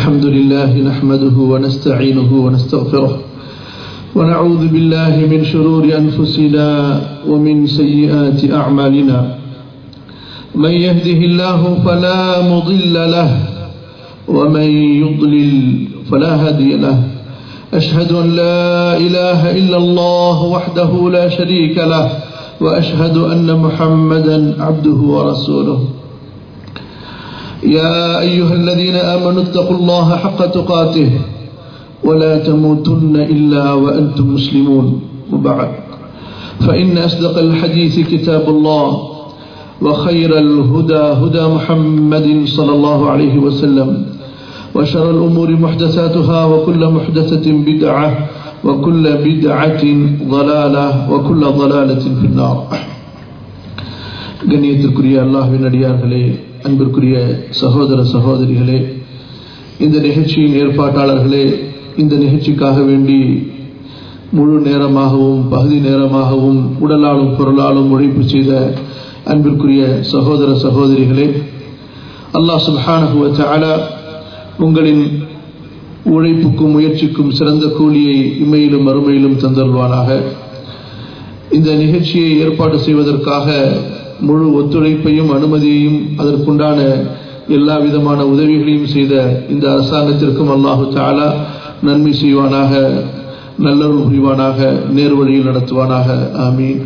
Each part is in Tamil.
الحمد لله نحمده ونستعينه ونستغفره ونعوذ بالله من شرور أنفسنا ومن سيئات أعمالنا من يهده الله فلا مضل له ومن يضلل فلا هادي له أشهد أن لا إله إلا الله وحده لا شريك له وأشهد أن محمدا عبده ورسوله يا أيها الذين آمنوا اتقوا الله حق تقاته ولا تموتن إلا وأنتم مسلمون وبعد فإن أصدق الحديث كتاب الله وخير الهدى هدى محمد صلى الله عليه وسلم وشر الأمور محدثاتها وكل محدثة بدعة وكل بدعة ضلالة وكل ضلالة في النار கண்ணியத்திற்குரிய அல்லாஹ்வின் அடியார்களே அன்பிற்குரிய சகோதர சகோதரிகளே இந்த நிகழ்ச்சியின் ஏற்பாட்டாளர்களே இந்த நிகழ்ச்சிக்காக வேண்டி முழு நேரமாகவும் பகுதி நேரமாகவும் உடலாலும் பொருளாலும் உழைப்பு செய்த அன்பிற்குரிய சகோதர சகோதரிகளே அல்லாஹ் சுல்ஹானஹுவ சாலா உங்களின் உழைப்புக்கும் முயற்சிக்கும் சிறந்த கூலியை இம்மையிலும் மறுமையிலும் தந்தருவானாக இந்த நிகழ்ச்சியை ஏற்பாடு செய்வதற்காக முழு ஒத்துழைப்பையும் அனுமதியையும் அதற்குண்டான எல்லா விதமான உதவிகளையும் செய்த இந்த அரசாங்கத்திற்கும் அல்லாஹு தாலா நன்மை செய்வானாக நல்லருள் புரிவானாக நேர்வழியில் நடத்துவானாக ஆமீன்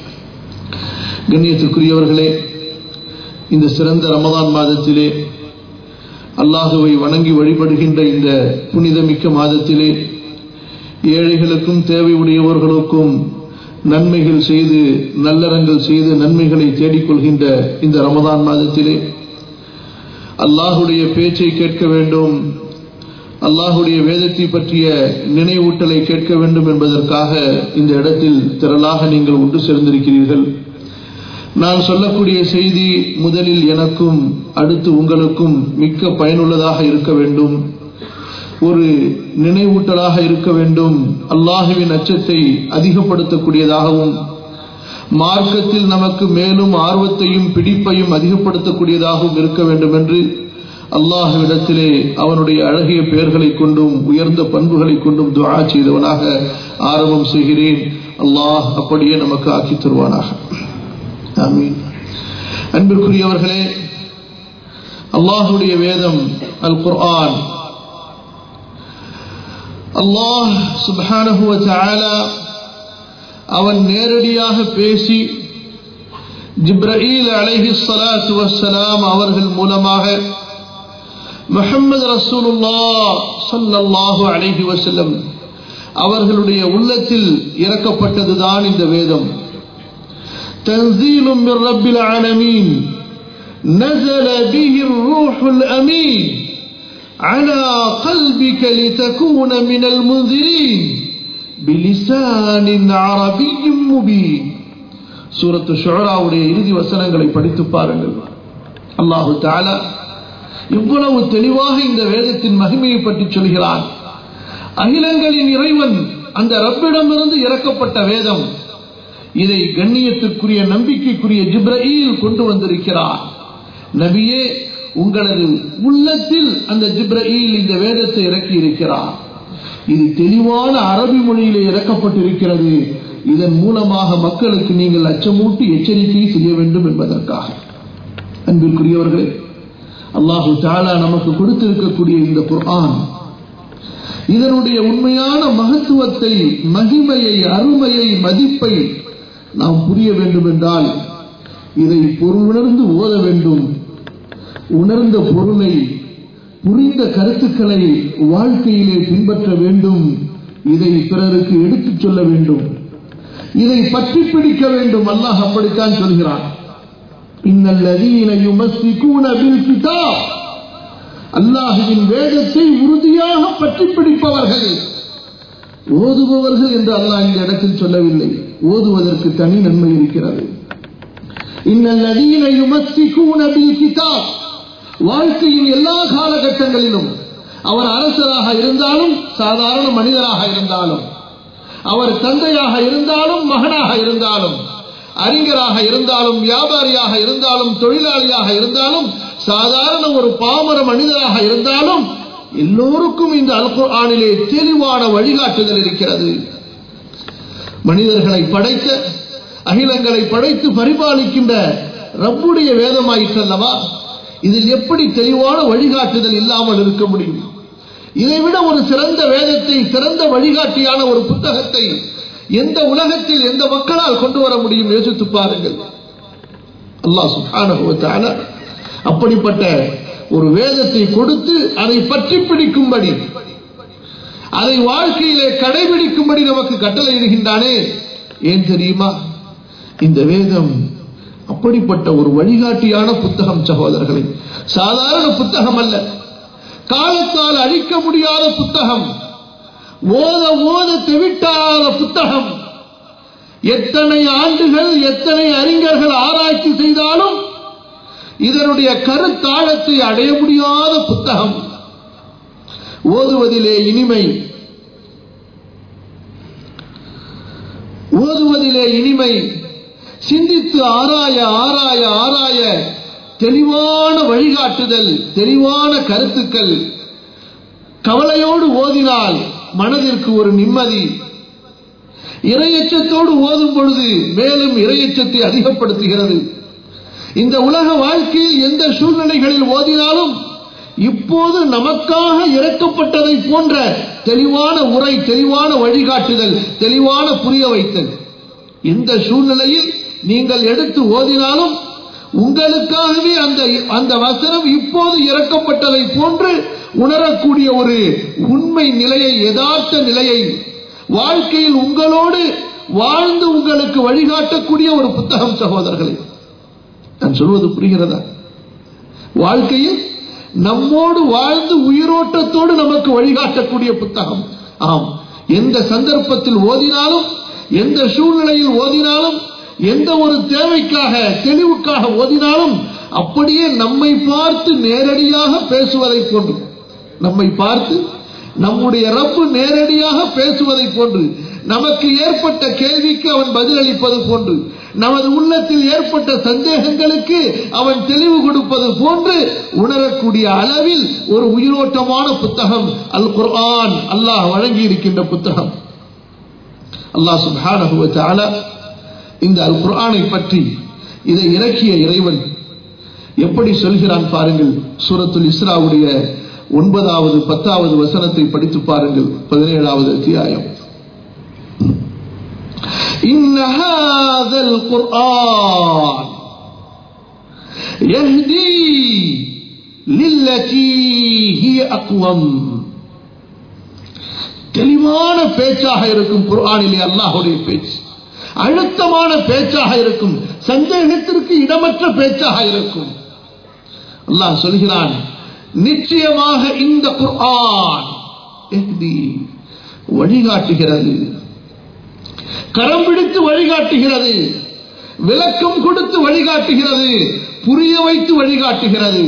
கண்ணியத்துக்குரியவர்களே இந்த சிறந்த ரமதான் மாதத்திலே அல்லாஹுவை வணங்கி வழிபடுகின்ற இந்த புனிதமிக்க மாதத்திலே ஏழைகளுக்கும் தேவை உடையவர்களுக்கும் நன்மைகள் செய்து நல்லறங்கள் செய்து நன்மைகளை தேடிக்கொள்கின்ற இந்த ரமதான் மாதத்திலே அல்லாஹுடைய பேச்சை கேட்க வேண்டும் அல்லாஹுடைய வேதத்தை பற்றிய நினைவூட்டலை கேட்க வேண்டும் என்பதற்காக இந்த இடத்தில் திரளாக நீங்கள் ஒன்று சேர்ந்திருக்கிறீர்கள் நான் சொல்லக்கூடிய செய்தி முதலில் எனக்கும் அடுத்து உங்களுக்கும் மிக்க பயனுள்ளதாக இருக்க வேண்டும் ஒரு நினைவூட்டலாக இருக்க வேண்டும் அல்லாஹுவின் அச்சத்தை அதிகப்படுத்தக்கூடியதாகவும் மார்க்கத்தில் நமக்கு மேலும் ஆர்வத்தையும் பிடிப்பையும் அதிகப்படுத்தக்கூடியதாகவும் இருக்க வேண்டும் என்று அல்லாஹுவிடத்திலே அவனுடைய அழகிய பெயர்களை கொண்டும் உயர்ந்த பண்புகளை கொண்டும் துவா செய்தவனாக ஆரம்பம் செய்கிறேன் அல்லாஹ் அப்படியே நமக்கு ஆக்கி தருவானாக ஆமீன் அன்பிற்குரியவர்களே அல்லாஹுடைய வேதம் அல் குர்ஆன் அல்லாஹ் சுபானஹுவ தாலா அவன் நேரடியாக பேசி ஜிப்ரஹீல் அலைஹி சலாத்து வசலாம் அவர்கள் மூலமாக முஹம்மது ரசூலுல்லா சல்லல்லாஹு அலைஹி வசல்லம் அவர்களுடைய உள்ளத்தில் இறக்கப்பட்டதுதான் இந்த வேதம் تنزيل من رب العالمين نزل به الروح الأمين على قلبك لتكون من المنذرين بلسان عربي مبين சூரத்து ஷுராவுடைய இறுதி வசனங்களை படித்து பாருங்கள் அல்லாஹு தாலா இவ்வளவு தெளிவாக இந்த வேதத்தின் மகிமையை பற்றி சொல்கிறான் அகிலங்களின் இறைவன் அந்த ரப்பிடமிருந்து இறக்கப்பட்ட வேதம் இதை கண்ணியத்திற்குரிய நம்பிக்கைக்குரிய ஜிப்ரஹீல் கொண்டு வந்திருக்கிறார் நபியே உங்களது உள்ளத்தில் அந்த ஜிப்ரஹீல் இந்த வேதத்தை இறக்கி இருக்கிறார் இது தெளிவான அரபி மொழியிலே இறக்கப்பட்டிருக்கிறது இதன் மூலமாக மக்களுக்கு நீங்கள் அச்சமூட்டி எச்சரிக்கை செய்ய வேண்டும் என்பதற்காக அன்பிற்குரியவர்களே அல்லாஹு தாலா நமக்கு கொடுத்திருக்கக்கூடிய இந்த குர்ஆன் இதனுடைய உண்மையான மகத்துவத்தை மகிமையை அருமையை மதிப்பை நாம் புரிய வேண்டும் என்றால் இதை பொருளுணர்ந்து ஓத வேண்டும் உணர்ந்த பொருளை புரிந்த கருத்துக்களை வாழ்க்கையிலே பின்பற்ற வேண்டும் இதை பிறருக்கு எடுத்துச் சொல்ல வேண்டும் இதை பற்றி பிடிக்க வேண்டும் அல்லாஹ் அப்படித்தான் சொல்கிறான் அல்லாஹுவின் வேதத்தை உறுதியாக பற்றி பிடிப்பவர்கள் ஓதுபவர்கள் என்று அல்லாஹ் இந்த இடத்தில் சொல்லவில்லை ஓதுவதற்கு தனி நன்மை இருக்கிறது வாழ்க்கையின் எல்லா காலகட்டங்களிலும் அவர் அரசராக இருந்தாலும் சாதாரண மனிதராக இருந்தாலும் அவர் தந்தையாக இருந்தாலும் மகனாக இருந்தாலும் அறிஞராக இருந்தாலும் வியாபாரியாக இருந்தாலும் தொழிலாளியாக இருந்தாலும் சாதாரண ஒரு பாமர மனிதராக இருந்தாலும் எல்லோருக்கும் இந்த அல் குர்ஆனிலே தெளிவான வழிகாட்டுதல் இருக்கிறது மனிதர்களை படைத்த அகிலங்களை படைத்து பரிபாலிக்கின்ற ரப்புடைய வேதமாயிற்றல்லவா இதில் எப்படி தெளிவான வழிகாட்டுதல் இல்லாமல் இருக்க முடியும் இதைவிட ஒரு சிறந்த வேதத்தை சிறந்த வழிகாட்டியான ஒரு புத்தகத்தை எந்த உலகத்தில் எந்த மக்களால் கொண்டு வர முடியும் யோசித்து பாருங்கள் அல்லாஹ் சுப்ஹானஹு வ தஆலா அப்படிப்பட்ட ஒரு வேதத்தை கொடுத்து அதை பற்றி பிடிக்கும்படி அதை வாழ்க்கையிலே கடைபிடிக்கும்படி நமக்கு கட்டளையிடுகின்றானே ஏன் தெரியுமா இந்த வேதம் அப்படிப்பட்ட ஒரு வழிகாட்டியான புத்தகம் சகோதரர்களை சாதாரண புத்தகம் அல்ல காலத்தால் அழிக்க முடியாத புத்தகம் ஓத ஓத தெவிட்டாத புத்தகம் எத்தனை ஆண்டுகள் எத்தனை அறிஞர்கள் ஆராய்ச்சி செய்தாலும் இதனுடைய கருத்தாழத்தை அடைய முடியாத புத்தகம் ஓதுவதிலே இனிமை ஓதுவதிலே இனிமை சிந்தித்து ஆராய ஆராய ஆராய தெளிவான வழிகாட்டுதல் தெளிவான கருத்துக்கள் கவலையோடு ஓதினால் மனதிற்கு ஒரு நிம்மதி இரையச்சத்தோடு ஓதும் பொழுது மேலும் இரையச்சத்தை அதிகப்படுத்துகிறது இந்த உலக வாழ்க்கையில் எந்த சூழ்நிலைகளில் ஓதினாலும் இப்போது நமக்காக இறக்கப்பட்டதை போன்ற தெளிவான உரை தெளிவான வழிகாட்டுதல் தெளிவான புரிய வைத்தல் இந்த சூழ்நிலையில் நீங்கள் எடுத்து ஓதினாலும் உங்களுக்காகவே அந்த அந்த வசனம் இப்போது இறக்கப்பட்டதை போன்று உணரக்கூடிய ஒரு உண்மை நிலையை யதார்த்த நிலையை வாழ்க்கையில் உங்களோடு வாழ்ந்து உங்களுக்கு வழிகாட்டக்கூடிய ஒரு புத்தகம் சகோதரர்களே நான் சொல்வது புரிகிறதா வாழ்க்கையில் நம்மோடு வாழ்ந்து உயிரோட்டத்தோடு நமக்கு வழிகாட்டக்கூடிய புத்தகம் ஆம் எந்த சந்தர்ப்பத்தில் ஓதினாலும் எந்த சூழ்நிலையில் ஓதினாலும் எந்த ஒரு தேவைக்காக தெளிவுக்காக ஓதினாலும் அப்படியே நம்மை பார்த்து நேரடியாக பேசுவதை போன்று நம்மை பார்த்து நம்முடைய ரப்பு நேரடியாக பேசுவதை போன்று நமக்கு ஏற்பட்ட கேள்விக்கு அவன் பதிலளிப்பது போன்று நமது உள்ளத்தில் ஏற்பட்ட சந்தேகங்களுக்கு அவன் தெளிவு கொடுப்பது போன்று உணரக்கூடிய அளவில் ஒரு உயிரோட்டமான புத்தகம் அல் குர்ஆன் அல்லாஹ் வழங்கி இருக்கின்ற புத்தகம் அல்லாஹ் சுப்ஹானஹு வ தஆலா இந்த அல் குர்ஆனை பற்றி இதை இறக்கிய இறைவன் எப்படி சொல்கிறான் பாருங்கள் சூரத்துல் இஸ்ராவுடைய ஒன்பதாவது பத்தாவது வசனத்தை படித்து பாருங்கள் பதினேழாவது அத்தியாயம் إن هذا القرآن يهدي للتي هي أقوم தெளிவான பேச்சாக இருக்கும் குர்ஆனிலே அல்லாஹுடைய பேச்சு அழுத்தமான பேச்சாக இருக்கும் சந்தேகத்திற்கு இடமற்ற பேச்சாக இருக்கும் அல்லாஹ் சொல்கிறான் நிச்சயமாக இந்த குர்ஆன் வழிகாட்டுகிறது கரம் பிடித்து வழிகாட்டுகிறது விளக்கம் கொடுத்து வழிகாட்டுகிறது புரிய வைத்து வழிகாட்டுகிறது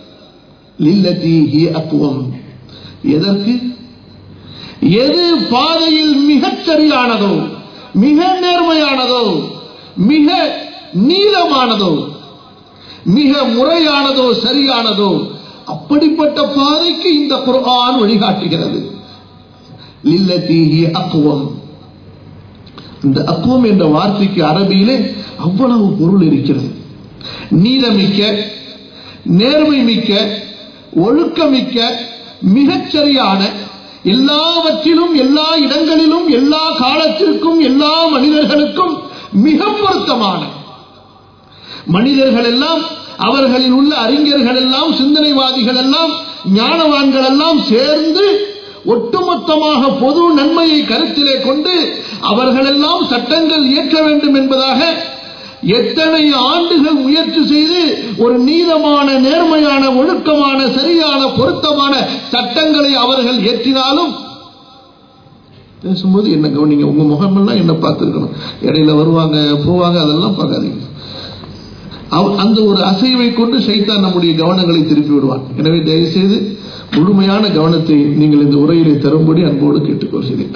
அக்குவம் எதற்கு எது பாதையில் மிகச் சரியானதோ மிக நேர்மையானதோ மிக நீளமானதோ மிக முறையானதோ சரியானதோ அப்படிப்பட்ட பாதைக்கு இந்த குர்ஆன் வழிகாட்டுகிறது லில்லத்தீஹி அக்குவம் இந்த அக்குவம் என்ற வார்த்தைக்கு அரபியிலே அவ்வளவு பொருள் இருக்கிறது நீளமிக்க நேர்மை மிக்க ஒழுக்கமிக்க மிகச்சரியான எல்லாவற்றிலும் எல்லா இடங்களிலும் எல்லா காலத்திற்கும் எல்லா மனிதர்களுக்கும் மிக பொருத்தமான மனிதர்கள் எல்லாம் அவர்களில் உள்ள அறிஞர்கள் எல்லாம் சிந்தனைவாதிகள் எல்லாம் ஞானவான்கள் எல்லாம் சேர்ந்து ஒட்டுமொத்தமாக பொது நன்மையை கருத்திலே கொண்டு அவர்களெல்லாம் சட்டங்கள் இயற்ற வேண்டும் என்பதாக எத்தனை ஆண்டுகள் முயற்சி செய்து ஒரு நீதமான நேர்மையான ஒழுக்கமான சரியான பொருத்தமான சட்டங்களை அவர்கள் ஏற்றினாலும் பேசும்போது என்ன கவனிங்க உங்க முகமெல்லாம் என்ன பார்த்துருக்கணும் இடையில வருவாங்க போவாங்க அதெல்லாம் பார்க்காதீங்க அந்த ஒரு அசைவை கொண்டு சைத்தான் நம்முடைய கவனங்களை திருப்பி விடுவான் எனவே தயவுசெய்து முழுமையான கவனத்தை நீங்கள் இந்த உரையிலே தரும்படி அன்போடு கேட்டுக்கொள்கிறேன்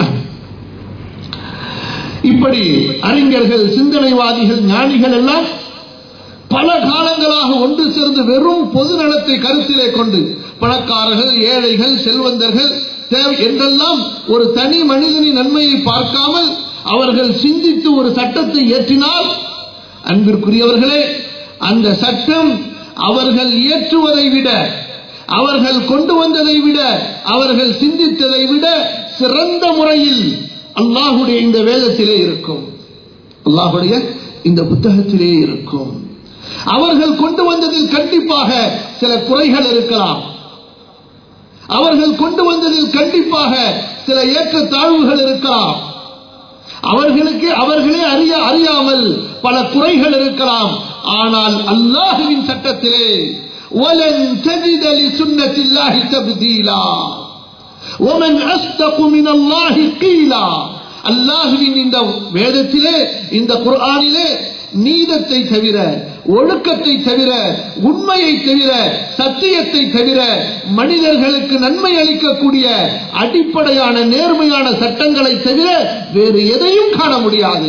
இப்படி அறிஞர்கள் சிந்தனைவாதிகள் ஞானிகள் எல்லாம் பல காலங்களாக ஒன்று சேர்ந்து வெறும் பொது நலத்தை கருத்திலே கொண்டு பணக்காரர்கள் ஏழைகள் செல்வந்தர்கள் தேவை என்றெல்லாம் ஒரு தனி மனிதனின் நன்மையை பார்க்காமல் அவர்கள் சிந்தித்து ஒரு சட்டத்தை ஏற்றினால் அன்பிற்குரியவர்களே அந்த சட்டம் அவர்கள் இயற்றுவதை விட அவர்கள் கொண்டு வந்ததை விட அவர்கள் சிந்தித்ததை விட சிறந்த முறையில் அல்லாஹுடைய இந்த வேதத்திலே இருக்கும் அல்லாஹுடைய இந்த புத்தகத்திலே இருக்கும் அவர்கள் கொண்டு வந்ததில் கண்டிப்பாக சில குறைகள் இருக்கலாம் அவர்கள் கொண்டு வந்ததில் கண்டிப்பாக சில ஏற்ற தாழ்வுகள் இருக்கலாம் அவர்களுக்கு அவர்களே அறிய அறியாமல் பல குறைகள் இருக்கலாம் ஆனால் அல்லாஹுவின் சட்டத்திலே وَلَن تَجِدَ لِسُنَّةِ اللَّهِ تَبْدِيلًا وَمَنْ أَصْدَقُ مِنَ اللَّهِ قِيلًا அல்லாஹுவின் இந்த வேதத்திலே இந்த குர்ஆனிலே நீதத்தை தவிர ஒழுக்கத்தை தவிர உண்மையை தவிர சத்தியத்தை தவிர மனிதர்களுக்கு நன்மை அளிக்கக்கூடிய அடிப்படையான நேர்மையான சட்டங்களை தவிர வேறு எதையும் காண முடியாது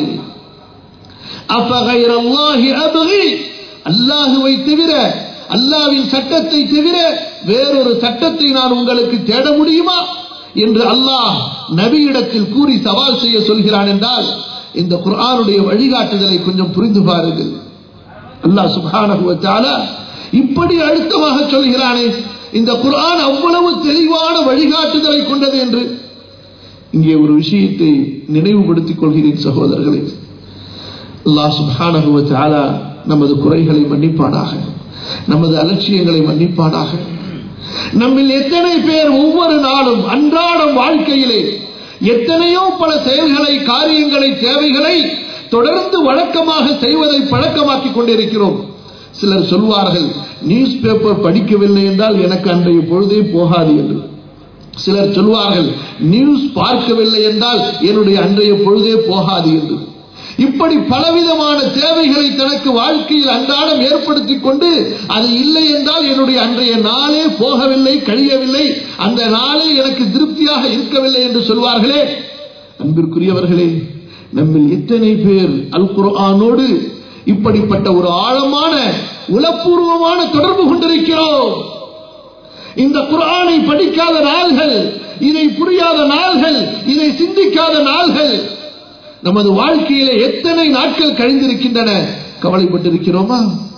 அல்லாஹுவை தவிர அல்லாவின் சட்டத்தை தவிர வேறொரு சட்டத்தை நான் உங்களுக்கு தேட முடியுமா என்று அல்லாஹ் நபியிடத்தில் கூறி சவால் செய்ய சொல்கிறான் என்றால் இந்த குர்ஆனுடைய வழிகாட்டுதலை கொஞ்சம் புரிந்து பாருங்கள் அல்லாஹ் சுபான இப்படி அழுத்தமாக சொல்கிறானே இந்த குர்ஆன் அவ்வளவு தெளிவான வழிகாட்டுதலை கொண்டது என்று இங்கே ஒரு விஷயத்தை நினைவுபடுத்திக் கொள்கிறேன் சகோதரர்களே அல்லாஹ் சுபான நமது குறைகளை மன்னிப்பானாக நமது அலட்சியங்களை மன்னிப்பானாக நம்மில் எத்தனை பேர் ஒவ்வொரு நாளும் அன்றாடம் வாழ்க்கையிலே எத்தனையோ பல செயல்களை காரியங்களை தேவைகளை தொடர்ந்து வழக்கமாக செய்வதை பழக்கமாக்கிக் கொண்டிருக்கிறோம் சிலர் சொல்வார்கள் நியூஸ் பேப்பர் படிக்கவில்லை என்றால் எனக்கு அன்றைய பொழுதே போகாது என்று சிலர் சொல்வார்கள் நியூஸ் பார்க்கவில்லை என்றால் என்னுடைய அன்றைய பொழுதே போகாது என்று இப்படி பலவிதமான தேவைகளை தனக்கு வாழ்க்கையில் அன்றாடம் ஏற்படுத்திக் கொண்டு அது இல்லை என்றால் என்னுடைய அன்றைய நாளே போகவில்லை கழியவில்லை அந்த நாளே எனக்கு திருப்தியாக இருக்கவில்லை என்று சொல்வார்களே அன்பிற்குரியவர்களே நம்மில் எத்தனை பேர் அல் குர்ஆனோடு இப்படிப்பட்ட ஒரு ஆழமான உளப்பூர்வமான தொடர்பு கொண்டிருக்கிறோம் இந்த குர்ஆனை படிக்காத நாள்கள் இதை புரியாத நாள்கள் இதை சிந்திக்காத நாள்கள் நமது வாழ்க்கையில எத்தனை நாட்கள் கழிந்திருக்கின்றன கவலைப்பட்டிருக்கிறோமா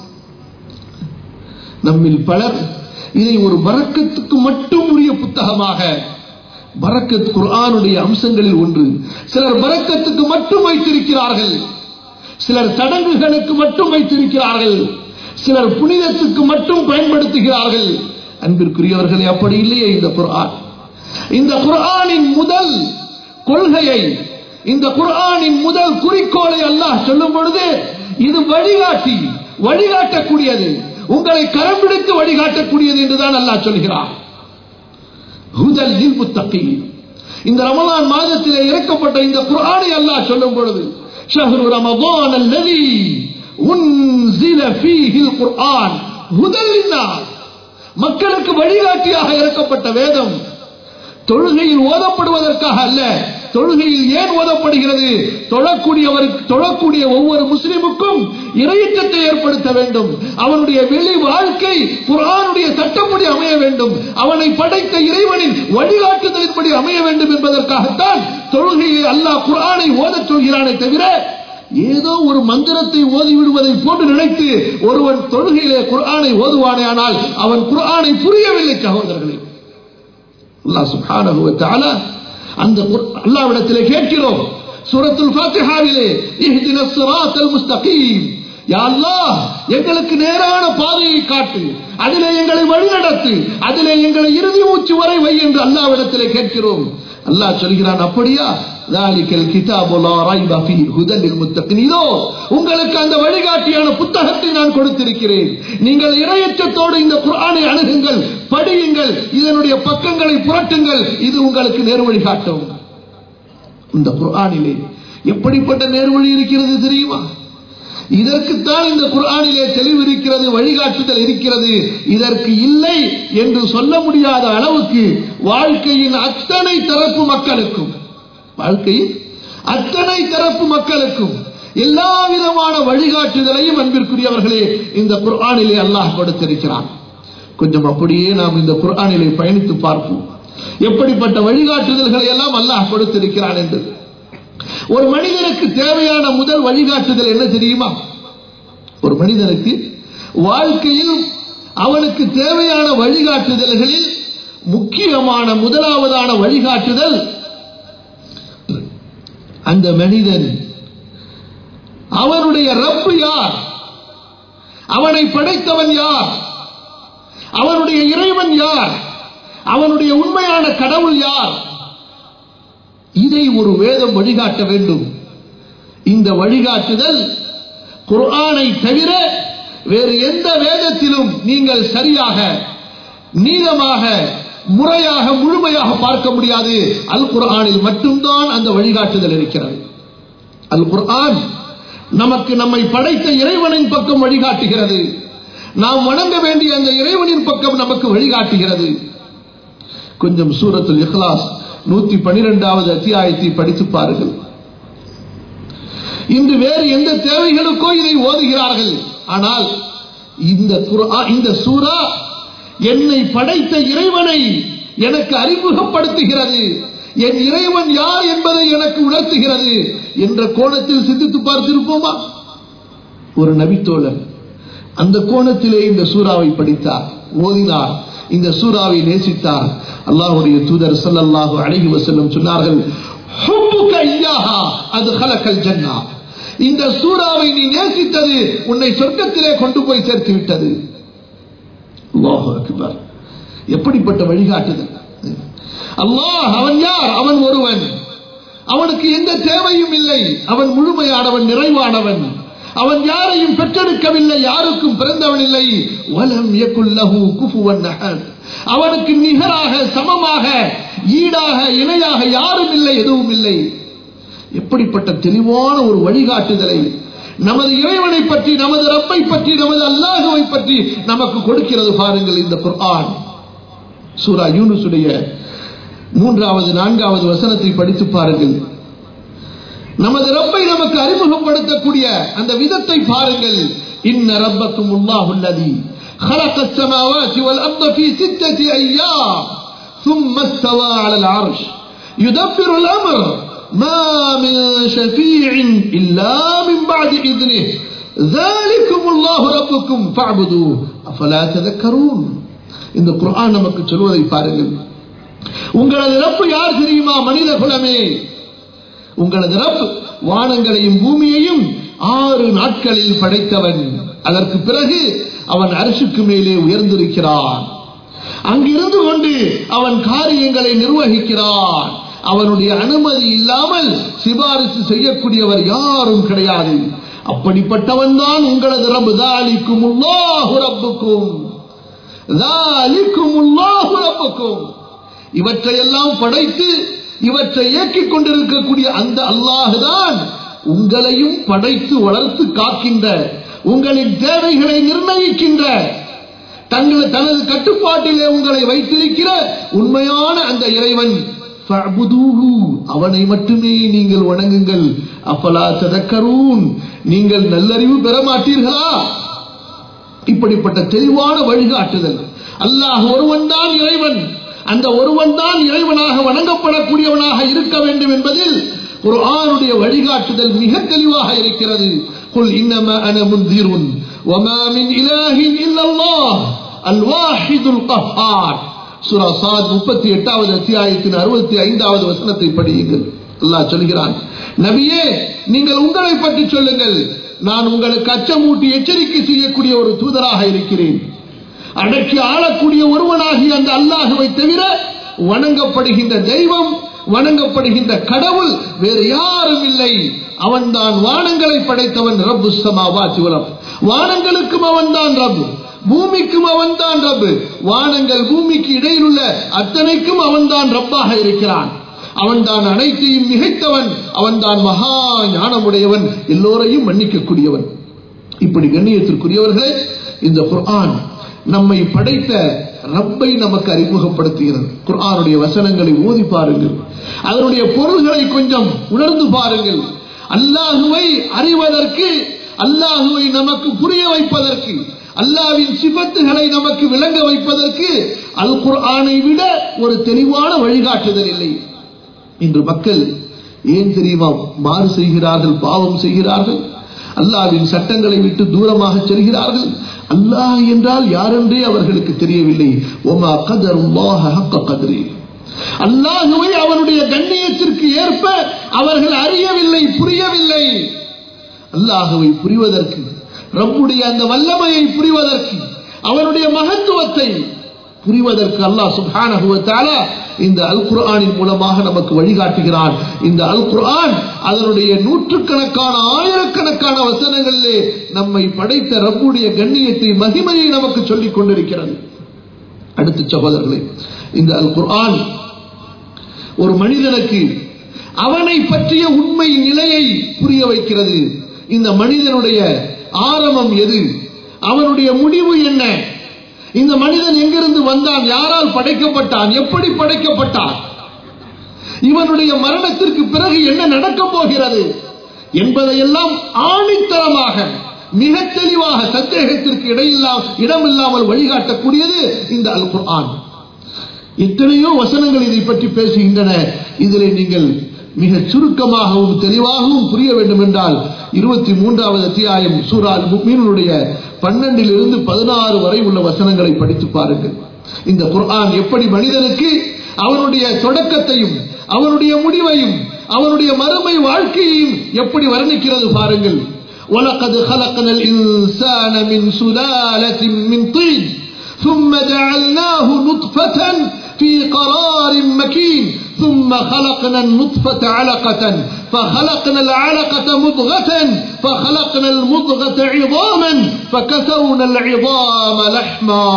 நம்மில் பலர் இதை ஒரு பறக்கத்துக்கு மட்டும் உரிய புத்தகமாக பரக்கத் குர்ஆனுடைய அம்சங்களில் ஒன்று சிலர் பரக்கத்துக்கு மட்டும் வைத்திருக்கிறார்கள் சிலர் சடங்குகளுக்கு மட்டும் வைத்திருக்கிறார்கள் சிலர் புனிதத்துக்கு மட்டும் பயன்படுத்துகிறார்கள் அன்பிற்குரியவர்களே அப்படி இல்லையே இந்த குர்ஆன் இந்த குர்ஆனின் முதல் கொள்கையை இந்த குர்ஆனின் முதல் குறிக்கோளை அல்லாஹ் சொல்லும் பொழுது இது வழிகாட்டி வழிகாட்டக்கூடியது உங்களை கரம் பிடித்து வழிகாட்டக்கூடியது என்றுதான் அல்லாஹ் சொல்கிறான் ஹுதல் லில் முத்தகீன் இந்த ரமலான் மாதத்திலே இறக்கப்பட்ட இந்த குர்ஆனை அல்லாஹ் சொல்லும் பொழுது ஷஹ்ரு ரமதான் அல்லதி உன்சில ஃபீஹில் குர்ஆன் ஹுதல் லின்னாஸ் மக்களுக்கு வழிகாட்டியாக இறக்கப்பட்ட வேதம் தொழுகையில் ஓதப்படுவதற்காக அல்ல தொழுகையில் ஏன் ஓதப்படுகிறது தொழக்கூடியவருக்கு தொழக்கூடிய ஒவ்வொரு முஸ்லிமுக்கும் இறையற்றத்தை ஏற்படுத்த வேண்டும் அவனுடைய வெளி வாழ்க்கை குரானுடைய சட்டப்படி அமைய வேண்டும் அவனை படைத்த இறைவனின் வழிகாட்டுதலின்படி அமைய வேண்டும் என்பதற்காகத்தான் தொழுகையை அல்லாஹ் குரானை ஓதச் சொல்கிறானே தவிர ஏதோ ஒரு மந்திரத்தை ஓதி விடுவதை போன்று நினைத்து ஒருவன் தொழுகையிலே குர்ஆனை ஓதுவானே ஆனால் அவன் குர்ஆனை புரியவில்லை சகோதரர்களே அல்லாஹ் சுப்ஹானஹு வ தஆலா அந்த அல்லாஹ்விடத்திலே கேட்கிறோம் சூரத்துல் ஃபாத்திஹாவிலே இஹ்தினஸ் ஸிராத்தல் முஸ்தகீம் யா அல்லாஹ் எங்களுக்கு நேரான பாதையை காட்டு அதிலே எங்களை வழிநடத்து அதிலே எங்களை இறுதி மூச்சு வரை வை என்று அல்லாஹ்விடத்திலே கேட்கிறோம் அல்லாஹ் சொல்கிறான் அப்படியா ذلك الكتاب لا ريب فيه هدى للمتقين இதோ உங்களுக்கு அந்த வழிகாட்டியான புத்தகத்தை நான் கொடுத்திருக்கிறேன் நீங்கள் இரையச்சத்தோடு இந்த குர்ஆனை அணுகுங்கள் படியுங்கள் இதனுடைய பக்கங்களை புரட்டுங்கள் இது உங்களுக்கு நேர்வழி காட்டும் இந்த குர்ஆனிலே எப்படிப்பட்ட நேர்வழி இருக்கிறது தெரியுமா இதற்குத்தான் இந்த குர்ஆனிலே தெளிவு இருக்கிறது வழிகாட்டுதல் இருக்கிறது இதற்கு இல்லை என்று சொல்ல முடியாத அளவுக்கு வாழ்க்கையின் அத்தனை தரப்பு மக்களுக்கும் வாழ்க்கையில் அத்தனை தரப்பு மக்களுக்கும் எல்லா விதமான வழிகாட்டுதலையும் அன்பிற்குரியவர்களே இந்த குர்ஆனிலே அல்லாஹ் கொடுத்திருக்கிறான் கொஞ்சம் அப்படியே நாம் இந்த குர்ஆனிலே பயணித்து பார்ப்போம் எப்படிப்பட்ட வழிகாட்டுதல்களை எல்லாம் அல்லாஹ் கொடுத்திருக்கிறான் என்று ஒரு மனிதனுக்கு தேவையான முதல் வழிகாட்டுதல் என்ன தெரியுமா ஒரு மனிதனுக்கு வாழ்க்கையில் அவனுக்கு தேவையான வழிகாட்டுதல்களில் முக்கியமான முதலாவதான வழிகாட்டுதல் அந்த மனிதன் அவனுடைய ரப்பு யார் அவனை படைத்தவன் யார் அவனுடைய இறைவன் யார் அவனுடைய உண்மையான கடவுள் யார் இதை ஒரு வேதம் வழிகாட்ட வேண்டும் இந்த வழிகாட்டுதல் குர்ஆனை தவிர வேறு எந்த வேதத்திலும் நீங்கள் சரியாக நீளமாக முறையாக முழுமையாக பார்க்க முடியாது அல் குர்ஆனில் மட்டும்தான் அந்த வழிகாட்டுதல் இருக்கிறது அல் குர்ஆன் நமக்கு நம்மை படைத்த இறைவனின் பக்கம் வழிகாட்டுகிறது நாம் வணங்க வேண்டிய அந்த இறைவனின் பக்கம் நமக்கு வழிகாட்டுகிறது கொஞ்சம் சூரத்துல் இஹ்லாஸ் நூத்தி பனிரெண்டாவது அத்தியாயத்தை படித்து பாருங்கள் இன்று வேறு எந்த தேவைகளுக்கோ இதை ஓதுகிறார்கள் ஆனால் இந்த குர்ஆன் இந்த சூரா என்னை படைத்த இறைவனை எனக்கு அறிமுகப்படுத்துகிறது என் இறைவன் யார் என்பதை எனக்கு உணர்த்துகிறது என்ற கோணத்தில் சிந்தித்து பார்த்திருப்போமா ஒரு நபித்தோழர் அந்த கோணத்திலே இந்த சூறாவை படித்தார் ஓதினார் இந்த சூறாவை நேசித்தார் அல்லாஹுடைய தூதர் ஸல்லல்லாஹு அலைஹி வஸல்லம் சொன்னார்கள் ஹுப்புக இய்யாஹா அது ஹலக்கல் ஜன்னா இந்த சூறாவை நீ நேசித்தது உன்னை சொர்க்கத்திலே கொண்டு போய் சேர்த்து விட்டது அல்லாஹு அக்பர் எப்படிப்பட்ட வழிகாட்டுதல் அல்லாஹ் அவன் யார் அவன் ஒருவன் அவனுக்கு எந்த தேவையும் இல்லை அவன் முழுமையானவன் நிறைவானவன் அவன் யாரையும் பெற்றெடுக்கவில்லை யாருக்கும் பிறந்தவன் இல்லை வலம் யகுல்லஹு குஃபுவன் அஹத் அவனுக்கு நிகராக சமமாக ஈடாக இணையாக யாரும் இல்லை எதுவும் இல்லை எப்படிப்பட்ட தெளிவான ஒரு வழிகாட்டுதலை நமது இறைவனை பற்றி நமது ரப்பை பற்றி நமது அல்லாஹுவை பற்றி நமக்கு கொடுக்கிறது பாருங்கள் இந்த குர்ஆன் சூரா யூனுசுடைய மூன்றாவது நான்காவது வசனத்தை படித்து பாருங்கள் நமது ரப்பை நமக்கு அறிமுகப்படுத்தக்கூடிய அந்த விதத்தை பாருங்கள் இன்ன ரப்பக்கும் உல்லாஹுல்லதி خلق السماوات والأرض في ستة أيام ثم استوى على العرش يدبر الأمر ما من شفيع إلا من بعد إذنه ذلكم الله ربكم فاعبدوه أفلا تذكرون இந்த குர்ஆன் நமக்கு சொல்வதை பாருங்கள் உங்களது ரப்பு யார் தெரியுமா மனித குலமே உங்களது ரப்பு வானங்களையும் பூமியையும் ஆறு நாட்களில் படைத்தவன் அதற்கு பிறகு அவன் அரசுக்கு மேலே உயர்ந்திருக்கிறான் அங்கிருந்து கொண்டு அவன் காரியங்களை நிர்வகிக்கிறான் அவனுடைய அனுமதி இல்லாமல் சிபாரிசு செய்யக்கூடியவர் யாரும் கிடையாது அப்படிப்பட்டவன் தான் உங்களது ரப்பு தாலிக்கும் உல்லாஹு ரப்புக்கும் தாலிக்கும் உல்லாஹு ரப்புக்கும் இவற்றையெல்லாம் படைத்து இவற்றை இயக்கிக் கொண்டிருக்கக்கூடிய அந்த அல்லாஹுதான் உங்களையும் படைத்து வளர்த்து காக்கின்ற உங்களின் தேவைகளை நிர்ணயிக்கின்ற தங்கள் தனது கட்டுப்பாட்டிலே உங்களை வைத்திருக்கிற உண்மையான அந்த இறைவன் ஃபஅபுதூஹு. அவனை மட்டுமே நீங்கள் வணங்குங்கள் அஃபலா ததக்கரூன் நீங்கள் நல்லறிவு பெற மாட்டீர்களா இப்படிப்பட்ட தெளிவான வழிகாட்டுதல் அல்லாஹ் ஒருவன் தான் இறைவன் அந்த ஒருவன் தான் இறைவனாக வணங்கப்படக்கூடியவனாக இருக்க வேண்டும் என்பதில் குர்ஆனுடைய வழிகாட்டுதல் மிக தெளிவாக இருக்கிறது குல் இன்னமா அன முன்திருன் وما من إله إلا الله الواحد القهار சூரா சாத் முப்பத்தி எட்டாவது அத்தியாயத்தின் அறுபத்தி ஐந்தாவது வசனத்தை படியுங்கள் அல்லாஹ் சொல்கிறான் நபியே நீங்கள் உங்களை பற்றி சொல்லுங்கள் நான் உங்களுக்கு அச்சமூட்டி எச்சரிக்கை செய்யக்கூடிய ஒரு தூதராக இருக்கிறேன் அடக்கி ஆளக்கூடிய ஒருவனாகி அந்த அல்லாஹுவை தவிர வணங்கப்படுகின்ற தெய்வம் வணங்கப்படுகின்ற கடவுள் வேறு யாரும் இல்லை அவன்தான் வானங்களை படைத்தவன் ரப்பு சமாவாத்தி உலம் வானங்களுக்கும் அவன்தான் ரப்பு பூமிக்கும் அவன்தான் ரப்பு வானங்கள் பூமிக்கு இடையில் உள்ள அத்தனைக்கும் அவன்தான் ரப்பாக இருக்கிறான் அவன்தான் அனைத்தையும் மிகைத்தவன் அவன்தான் மகா ஞானமுடையவன் எல்லோரையும் மன்னிக்கக்கூடியவன் இப்படி கண்ணியத்திற்குரியவர்களே இந்த குர்ஆன் நம்மை படைத்த ரப்பை நமக்கு அறிமுகப்படுத்துகிறது குர்ஆனுடைய வசனங்களை ஓதி பாருங்கள் அதனுடைய பொருள்களை கொஞ்சம் உணர்ந்து பாருங்கள் அல்லாஹுவை அறிவதற்கு அல்லாஹுவை நமக்கு புரிய வைப்பதற்கு அல்லாவின் சிபத்துகளை நமக்கு விளங்க வைப்பதற்கு அல் குர்ஆனை விட ஒரு தெளிவான வழிகாட்டுதல் இல்லை இன்று மக்கள் ஏன் தெரியுமா மாறு செய்கிறார்கள் பாவம் செய்கிறார்கள் அல்லாவின் சட்டங்களை விட்டு தூரமாக செல்கிறார்கள் அல்லாஹ் என்றால் யாரென்றே அவர்களுக்கு தெரியவில்லை ஒமா கதர் கதிரி அல்லாஹுவை அவனுடைய கண்ணியத்திற்கு ஏற்ப அவர்கள் அறியவில்லை புரியவில்லை அல்லாஹுவை புரிவதற்கு ரப்புடைய அந்த வல்லமையை புரிவதற்கு அவனுடைய மகத்துவத்தை புரிவதற்கு அல்லாஹ் சுப்ஹானஹு வ தஆலா இந்த அல் குர்ஆனின் மூலமாக நமக்கு வழிகாட்டுகிறான் இந்த அல் குர்ஆன் அதனுடைய நூற்றுக்கணக்கான ஆயிரக்கணக்கான வசனங்களிலே நம்மை படைத்த ரப்புடைய கண்ணியத்தை மகிமையை நமக்கு சொல்லிக் கொண்டிருக்கிறது அடுத்த சகோதரர்களே இந்த அல் குர்ஆன் ஒரு மனிதனுக்கு அவனை பற்றிய உண்மை நிலையை புரிய வைக்கிறது இந்த மனிதனுடைய ஆரம்பம் எது அவனுடைய முடிவு என்ன இந்த மனிதன் எங்கிருந்து வந்தான் யாரால் படைக்கப்பட்டான் எப்படி படைக்கப்பட்டான் இவனுடைய மரணத்திற்கு பிறகு என்ன நடக்கப் போகிறது என்பதையெல்லாம் ஆணித்தரமாக மிக தெளிவாக சந்தேகத்திற்கு இடையில்லா இடமில்லாமல் வழிகாட்டக்கூடியது இந்த அல் குர்ஆன் எத்தனையோ வசனங்கள் இதை பற்றி பேசுகின்றன இதில் நீங்கள் மிக சுருக்கமாகவும் தெளிவாகவும் புரிய வேண்டும் என்றால் இருபத்தி மூன்றாவது அத்தியாயம் சூரா மீனுடைய பன்னெண்டில் இருந்து பதினாறு வரை உள்ள வசனங்களை படித்து பாருங்கள் இந்த குர்ஆன் எப்படி மனிதனுக்கு அவனுடைய தொடக்கத்தையும் அவனுடைய முடிவையும் அவனுடைய மறுமை வாழ்க்கையையும் எப்படி வர்ணிக்கிறது பாருங்கள் وَلَقَدْ خَلَقْنَا الْإِنسَانَ مِنْ سُلَالَةٍ مِنْ طِينٍ ثُمَّ جَعَلْنَاهُ نُطْفَةً في قرار مكين ثم خلقنا النطفة علقة فخلقنا العلقة مضغة فخلقنا المضغة عظاما فكسونا العظام لحما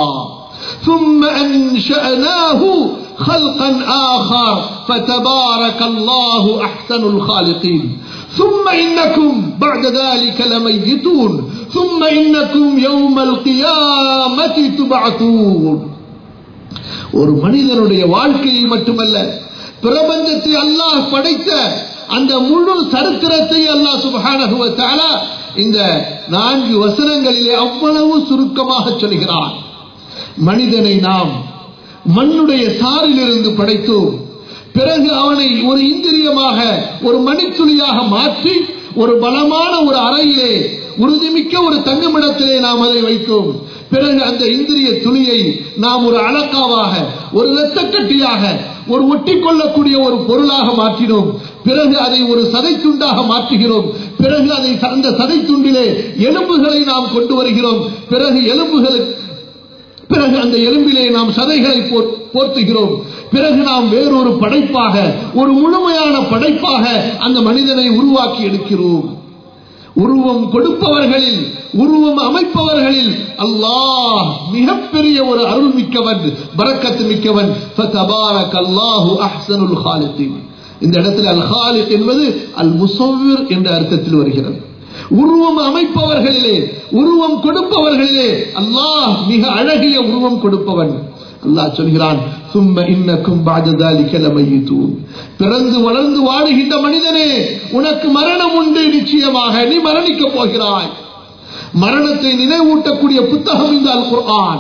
ثم أنشأناه خلقا آخر فتبارك الله أحسن الخالقين ثم إنكم بعد ذلك لميتون ثم إنكم يوم القيامة تبعثون ஒரு மனிதனுடைய வாழ்க்கையை மட்டுமல்ல பிரபஞ்சத்தை அல்லாஹ் படைத்த அந்த முழு சரித்திரத்தை அல்லாஹ் சுபஹானஹு வ தஆலா இந்த நான்கு வசனங்களிலே அவ்வளவு சுருக்கமாக சொல்கிறான் மனிதனை நாம் மண்ணுடைய சாரிலிருந்து படைத்தோம் பிறகு அவனை ஒரு இந்திரியமாக ஒரு மணித்துளியாக மாற்றி ஒரு பலமான ஒரு அறையிலே உறுதிமிக்க ஒரு தங்குமிடத்திலே நாம் அதை வைத்தோம் பிறகு அந்த இந்திரிய துளியை நாம் ஒரு அலக்காவாக ஒரு இரத்தக்கட்டியாக ஒரு ஒட்டி கொள்ளக்கூடிய ஒரு பொருளாக மாற்றினோம் பிறகு அதை ஒரு சதை துண்டாக மாற்றுகிறோம் பிறகு அதை அந்த சதை துண்டிலே எலும்புகளை நாம் கொண்டு வருகிறோம் பிறகு எலும்புகளுக்கு பிறகு அந்த எலும்பிலே நாம் சதைகளை போர்த்துகிறோம் பிறகு நாம் வேறொரு படைப்பாக ஒரு முழுமையான படைப்பாக அந்த மனிதனை உருவாக்கி எடுக்கிறோம் உருவம் கொடுப்பவர்களில் உருவம் அமைப்பவர்களில் அல்லாஹ் மிகப்பெரிய ஒரு அருள் மிக்கவன் பரக்கத்து மிக்கவன் அல்லாஹு அஹ்சனுல் ஹாலித்தின் இந்த இடத்துல அல் ஹாலித் என்பது அல் முசவ்விர் என்ற அர்த்தத்தில் வருகிறது உருவம் அமைப்பவர்களிலே உருவம் கொடுப்பவர்களிலே அல்லாஹ் மிக அழகிய உருவம் கொடுப்பவன் அல்லாஹ் சொல்கிறான் சும்ம இன்னக்கும் பாஜதாலிக்க லமையித்தூன் பிறந்து வளர்ந்து வாழுகின்ற மனிதனே உனக்கு மரணம் உண்டு நிச்சயமாக நீ மரணிக்கப் போகிறாய் மரணத்தை நினைவூட்டக்கூடிய புத்தகம் இந்த அல் குர்ஆன்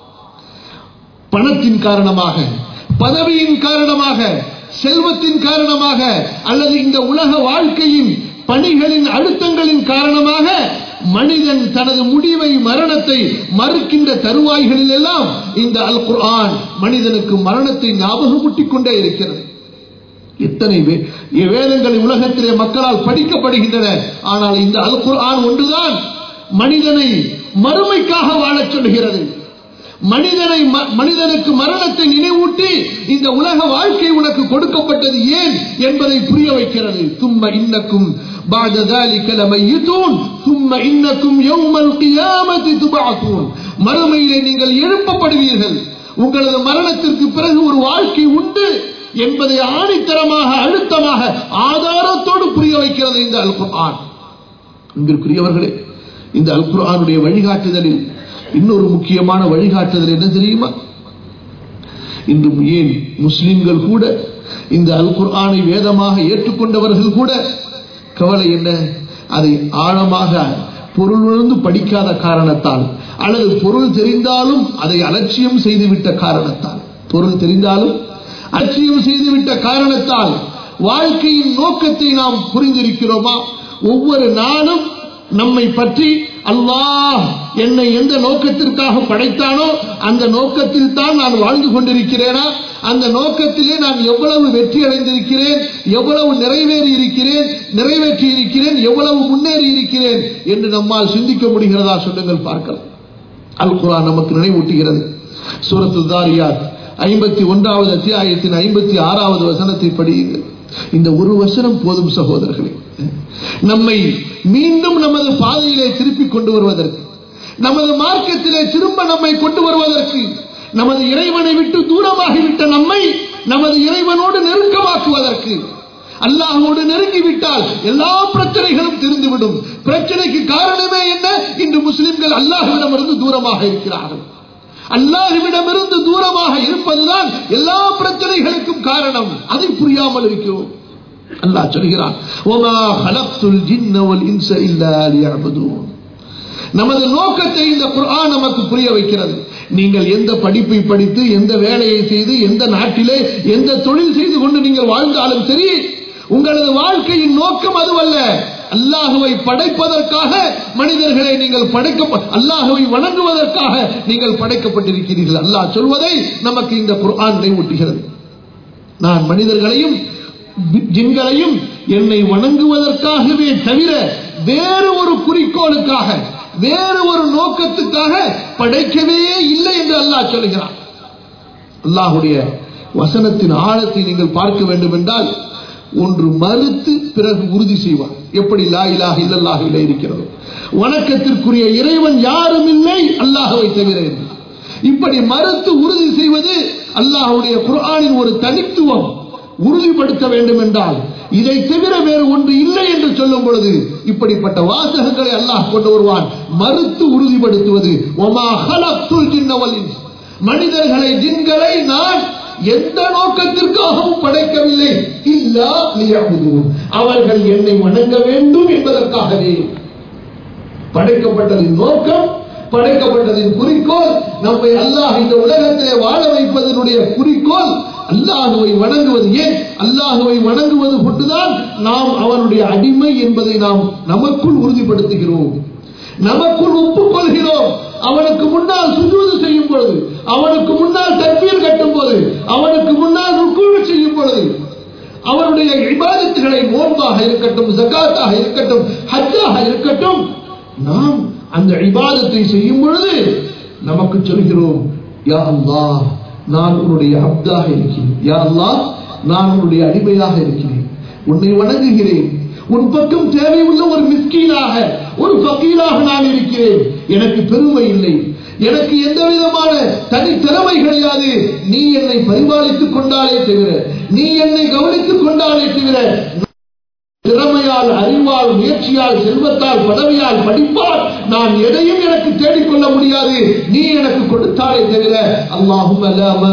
பணத்தின் காரணமாக பதவியின் காரணமாக செல்வத்தின் காரணமாக அல்லது இந்த உலக வாழ்க்கையின் பணிகளின் அழுத்தங்களின் காரணமாக மனிதன் தனது முடிவை மரணத்தை மறுக்கின்ற தருவாய்களில் எல்லாம் இந்த அல் குர்ஆன் மனிதனுக்கு மரணத்தை ஞாபகமூட்டிக் கொண்டே இருக்கிறது எத்தனை வேதங்கள் உலகத்திலே மக்களால் படிக்கப்படுகின்றன ஆனால் இந்த அல் குர்ஆன் ஒன்றுதான் மனிதனை மறுமைக்காக வாழச் சொல்கிறது மனிதனை மனிதனுக்கு மரணத்தை நினைவூட்டி இந்த உலக வாழ்க்கை உனக்கு கொடுக்கப்பட்டது ஏன் என்பதை புரிய வைக்கிறது தும்ம இன்னக்கும் بعد ذلك لميتون ثم انكم يوم القيامه تبعثون மறுமையிலே நீங்கள் எழுப்பப்படுவீர்கள் உங்களது மரணத்திற்கு பிறகு ஒரு வாழ்க்கை உண்டு என்பதை ஆணித்தரமாக அழுத்தமாக ஆதாரத்தோடு புரிய வைக்கிறது இந்த அல் குர்ஆன் அன்பிற்குரியவர்களே இந்த அல் குர்ஆனுடைய வழிகாட்டுதலில் இன்னொரு முக்கியமான வழிகாட்டுதல் என்ன தெரியுமா இன்று ஏன் முஸ்லிம்கள் கூட இந்த அல் குர்ஆனை வேதமாக ஏற்றுக்கொண்டவர்கள் கூட கவலை என்ன அதை ஆழமாக பொருள் உணர்ந்து படிக்காத காரணத்தால் அல்லது பொருள் தெரிந்தாலும் அதை அலட்சியம் செய்துவிட்ட காரணத்தால் பொருள் தெரிந்தாலும் அலட்சியம் செய்துவிட்ட காரணத்தால் வாழ்க்கையின் நோக்கத்தை நாம் புரிந்திருக்கிறோமா ஒவ்வொரு நாளும் நம்மை பற்றி அல்லாஹ் என்னை எந்த நோக்கத்திற்காக படைத்தானோ அந்த நோக்கத்தில் தான் நான் வாழ்ந்து கொண்டிருக்கிறேனா அந்த நோக்கத்திலே நான் எவ்வளவு வெற்றி அடைந்திருக்கிறேன் எவ்வளவு நிறைவேறி இருக்கிறேன் நிறைவேற்றி இருக்கிறேன் எவ்வளவு முன்னேறி இருக்கிறேன் என்று நம்மால் சிந்திக்க முடிகிறதா சொல்லுங்கள் பார்க்கலாம் அல் குரான் நமக்கு நினைவூட்டுகிறது சூரத்து தாரியாத் ஐம்பத்தி ஒன்றாவது அத்தியாயத்தின் ஐம்பத்தி ஆறாவது வசனத்தை படியுங்கள் இந்த ஒரு வசனம் போதும் சகோதரர்களே நம்மை மீண்டும் நமது பாதையிலே திருப்பிக் கொண்டு வருவதற்கு நமது மார்க்கத்திலே திரும்ப நம்மை கொண்டு வருவதற்கு நமது இறைவனை விட்டு தூரமாகிவிட்ட நம்மை நமது இறைவனோடு நெருக்கமாக்குவதற்கு அல்லாஹோடு நெருங்கிவிட்டால் எல்லா பிரச்சனைகளும் தெரிந்துவிடும் பிரச்சனைக்கு காரணமே என்ன இன்று முஸ்லிம்கள் அல்லாஹுவிடமிருந்து தூரமாக இருக்கிறார்கள் அல்லாஹுவிடமிருந்து தூரமாக இருப்பதுதான் எல்லா பிரச்சனைகளுக்கும் காரணம் அதை புரியாமல் இருக்கிறோம் அல்லாஹ் சொல்கிறான் ஒமா ஹலக்துல் ஜின்ன வல் இன்ச இல்லா லியஅபுதூன் நமது நோக்கத்தை இந்த குர்ஆன் நமக்கு புரிய வைக்கிறது நீங்கள் எந்த படிப்பை படித்து எந்த வேலையை செய்து எந்த நாட்டிலே எந்த தொழில் செய்து கொண்டு நீங்கள் வாழ்ந்தாலும் சரி உங்களது வாழ்க்கையின் நோக்கம் அதுவல்ல அல்லாஹுவை படைப்பதற்காக மனிதர்களை நீங்கள் படைக்க அல்லாஹுவை வணங்குவதற்காக நீங்கள் படைக்கப்பட்டிருக்கிறீர்கள் அல்லாஹ் சொல்வதை நமக்கு இந்த குர்ஆன் நினைவூட்டுகிறது நான் மனிதர்களையும் ஜின்களையும் என்னை வணங்குவதற்காகவே தவிர வேறு ஒரு குறிக்கோளுக்காக வேறு ஒரு நோக்கத்துக்காக படைக்கவே இல்லை என்று அல்லாஹ் சொல்கிறான் அல்லாஹுடைய வசனத்தின் ஆழத்தை நீங்கள் பார்க்க வேண்டும் என்றால் ஒன்று மறுத்து பிறகு உறுதி செய்வார் எப்படி லா இலாக இல்லல்லாக இல்லை இருக்கிறது வணக்கத்திற்குரிய இறைவன் யாரும் இல்லை அல்லாஹவை தவிர என்று இப்படி மறுத்து உறுதி செய்வது அல்லாஹுடைய குர்ஆனின் ஒரு தனித்துவம் உறுதிப்படுத்த வேண்டும் என்றால் இதை தவிர வேறு ஒன்று இல்லை என்று சொல்லும் பொழுது இப்படிப்பட்ட வாசகங்களை அல்லாஹ் கொண்டு வருவான் மறுத்து உறுதிப்படுத்துவது ஒமா ஹலத்துல் ஜின்னவல் இன்ஸ். மனிதர்களை ஜின்களை நான் எந்த நோக்கத்திற்காகவும் படைக்கவில்லை இல்லா லியஅபுதூன். அவர்கள் என்னை வணங்க வேண்டும் என்பதற்காகவே படைக்கப்பட்டதின் நோக்கம் படைக்கப்பட்டதின் குறிக்கோள் நம்மை அல்லாஹ் இந்த உலகத்திலே வாழ வைப்பதனுடைய குறிக்கோள் அல்லாஹுவை வணங்குவது ஏன் அல்லாஹுவை வணங்குவது கொண்டுதான் நாம் அவனுடைய அடிமை என்பதை நாம் நமக்குள் உறுதிப்படுத்துகிறோம் நமக்குள் ஒப்புக்கொள்கிறோம் அவனுக்கு முன்னால் சுஜூது செய்யும் பொழுது அவனுக்கு முன்னால் தற்பீர் கட்டும் போது அவனுக்கு முன்னால் ருக்குழு செய்யும் பொழுது அவனுடைய இபாதத்துகளை நோன்பாக இருக்கட்டும் ஜக்காத்தாக இருக்கட்டும் ஹஜ்ஜாக இருக்கட்டும் நாம் அந்த இபாதத்தை செய்யும் பொழுது நமக்கு சொல்கிறோம் யா அல்லாஹ் நான் உன்னுடைய அப்தாக இருக்கிறேன் யா அல்லாஹ் நான் உன்னுடைய அடிமையாக இருக்கிறேன் உன்னை வணங்குகிறேன் உன் பக்கம் தேவையுள்ள ஒரு மிஸ்கீனாக ஒரு ஃபகீராக நான் இருக்கிறேன் எனக்கு பெருமை இல்லை எனக்கு எந்த விதமான தனி திறமை கிடையாது நீ என்னை பரிபாலித்துக் கொண்டாலே தவிர நீ என்னை கவனித்துக் கொண்டாலே தவிர திறமையால் அறிவால் முயற்சியால் செல்வத்தால் பதவியால் படிப்பால் நான் எதையும் எனக்கு தேடிக்கொள்ள முடியாது நீ எனக்கு கொடுத்தாலே தவிர அல்லாஹும்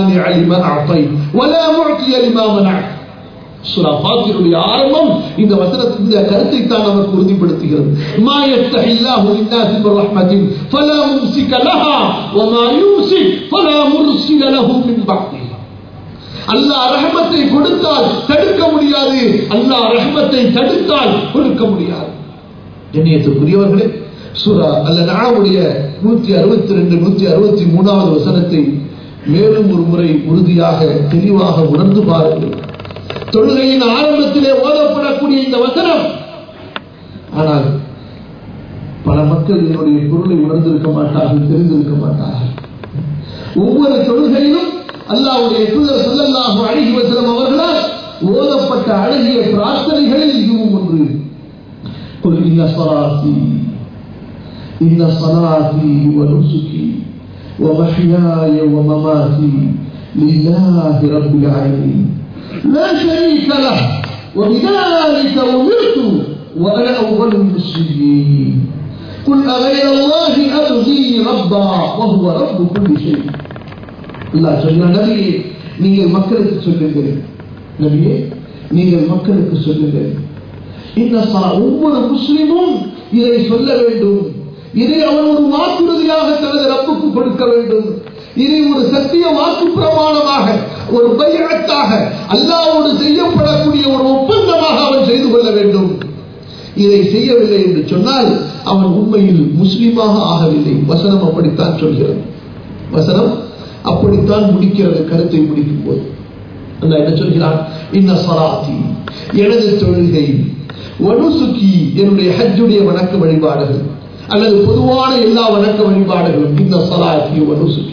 சுரா பாத்திருடைய ஆரம்பம் இந்த வசனத்தின் இந்த கருத்தை தான் நமக்கு உறுதிப்படுத்துகிறது மா யஸ்தஹில்லாஹு லின்னாஸி மிர் ரஹ்மத்தின் ஃபலா மும்சிக லஹா வமா யும்சிக் ஃபலா முர்சில லஹு மின் பஅதி அல்லாஹ் ரஹமத்தை கொடுத்தால் தடுக்க முடியாது அல்லாஹ் ரஹமத்தை தடுத்தால் கொடுக்க முடியாது கண்ணியத்துக்குரியவர்களே சூரா அல்ல நாவுடைய நூத்தி அறுபத்தி ரெண்டு நூத்தி அறுபத்தி மூணாவது வசனத்தை மேலும் ஒரு முறை உறுதியாக தெளிவாக உணர்ந்து பாருங்கள் தொழுகையின் ஆரம்பத்திலே ஓதப்படக்கூடிய இந்த வசனம் ஆனால் பல மக்கள் என்னுடைய பொருளை உணர்ந்திருக்க மாட்டார்கள் தெரிந்திருக்க மாட்டார்கள் ஒவ்வொரு தொழுகையிலும் அல்லாவுடைய தூதர் சொல்லல்லாஹு அழகி வசனம் அவர்களால் ஓதப்பட்ட அழகிய பிரார்த்தனைகளில் இதுவும் ஒன்று قل إن صلاتي إن صلاتي ونسكي ومحياي ومماتي لله رب العالمين لا شريك له وبذلك أمرت وأنا أول المسلمين قل أغير الله أبغي ربا وهو رب كل شيء அல்லாஹ் சொல்ற நபியே நீங்கள் மக்களுக்கு சொல்லுங்கள் நபியே நீங்கள் மக்களுக்கு சொல்லுங்கள் இந்த சலா ஒவ்வொரு முஸ்லிமும் இதை சொல்ல வேண்டும் இதை அவன் ஒரு வாக்குறுதியாக தனது ரப்புக்கு கொடுக்க வேண்டும் இதை ஒரு சத்திய வாக்கு பிரமாணமாக ஒரு பையகத்தாக அல்லாவோடு செய்யப்படக்கூடிய ஒரு ஒப்பந்தமாக அவன் செய்து கொள்ள வேண்டும் இதை செய்யவில்லை என்று சொன்னால் அவன் உண்மையில் முஸ்லீமாக ஆகவில்லை வசனம் அப்படித்தான் சொல்கிறது வசனம் அப்படித்தான் முடிக்கிறது கருத்தை முடிக்கும் போது அல்ல என்ன சொல்கிறான் இன்ன சலாத்தி எனது தொழுகை வனுசுக்கி என்னுடைய ஹஜ்ஜுடைய வணக்க வழிபாடுகள் அல்லது பொதுவான எல்லா வணக்க வழிபாடுகளும் இந்த சலாத்தி வனுசுக்கி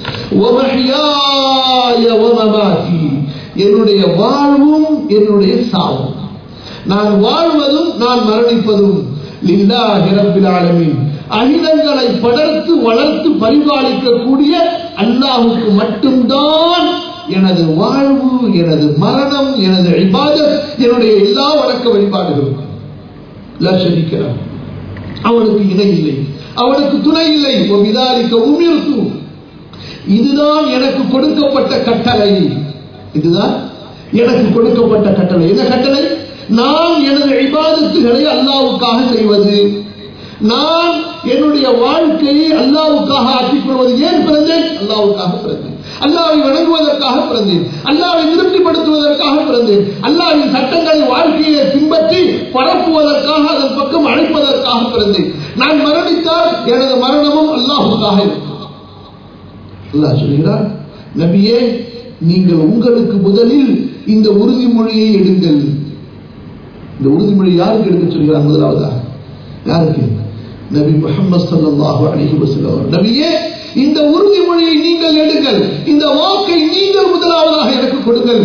என்னுடைய வாழ்வும் என்னுடைய சாவும் நான் வாழ்வதும் நான் மரணிப்பதும் அகிலங்களை படர்த்து வளர்த்து பரிபாலிக்கக்கூடிய அல்லாஹுக்கு மட்டும்தான் எனது வாழ்வு எனது மரணம் எனது இபாதத் என்னுடைய எல்லா வழக்க வழிபாடுகளும் லட்சணிக்கிறான் அவனுக்கு இணை இல்லை அவனுக்கு துணை இல்லை விதாரிக்க உமிழ்த்து இதுதான் எனக்கு கொடுக்கப்பட்ட கட்டளை இதுதான் எனக்கு கொடுக்கப்பட்ட கட்டளை என்ன கட்டளை நான் எனது இபாதத்துகளை அல்லாவுக்காக செய்வது நான் என்னுடைய வாழ்க்கையை அல்லாவுக்காக ஆக்கிக் கொள்வது ஏன் பிறந்தேன் அல்லாவுக்காக பிறந்தேன் அல்லாவை வணங்குவதற்காக பிறந்தேன் அல்லாவை திருப்திப்படுத்துவதற்காக பிறந்தேன் அல்லாவின் சட்டங்களை வாழ்க்கையை பின்பற்றி பரப்புவதற்காக அதன் பக்கம் அழைப்பதற்காக பிறந்தேன் நான் மரணித்தால் எனது மரணமும் அல்லாஹுக்காக இருக்கும் அல்லாஹ் சொல்கிறார் நபியே நீங்கள் உங்களுக்கு முதலில் இந்த உறுதிமொழியை எடுங்கள் இந்த உறுதிமொழி யாருக்கு எடுக்க சொல்கிறார் முதலாவதாக யாருக்கு நபி முகமது சல்லாஹு அலஹி வசல்லம் நபியே இந்த உறுதிமொழியை நீங்கள் எடுங்கள் இந்த வாக்கை நீங்கள் முதலாவதாக எனக்கு கொடுங்கள்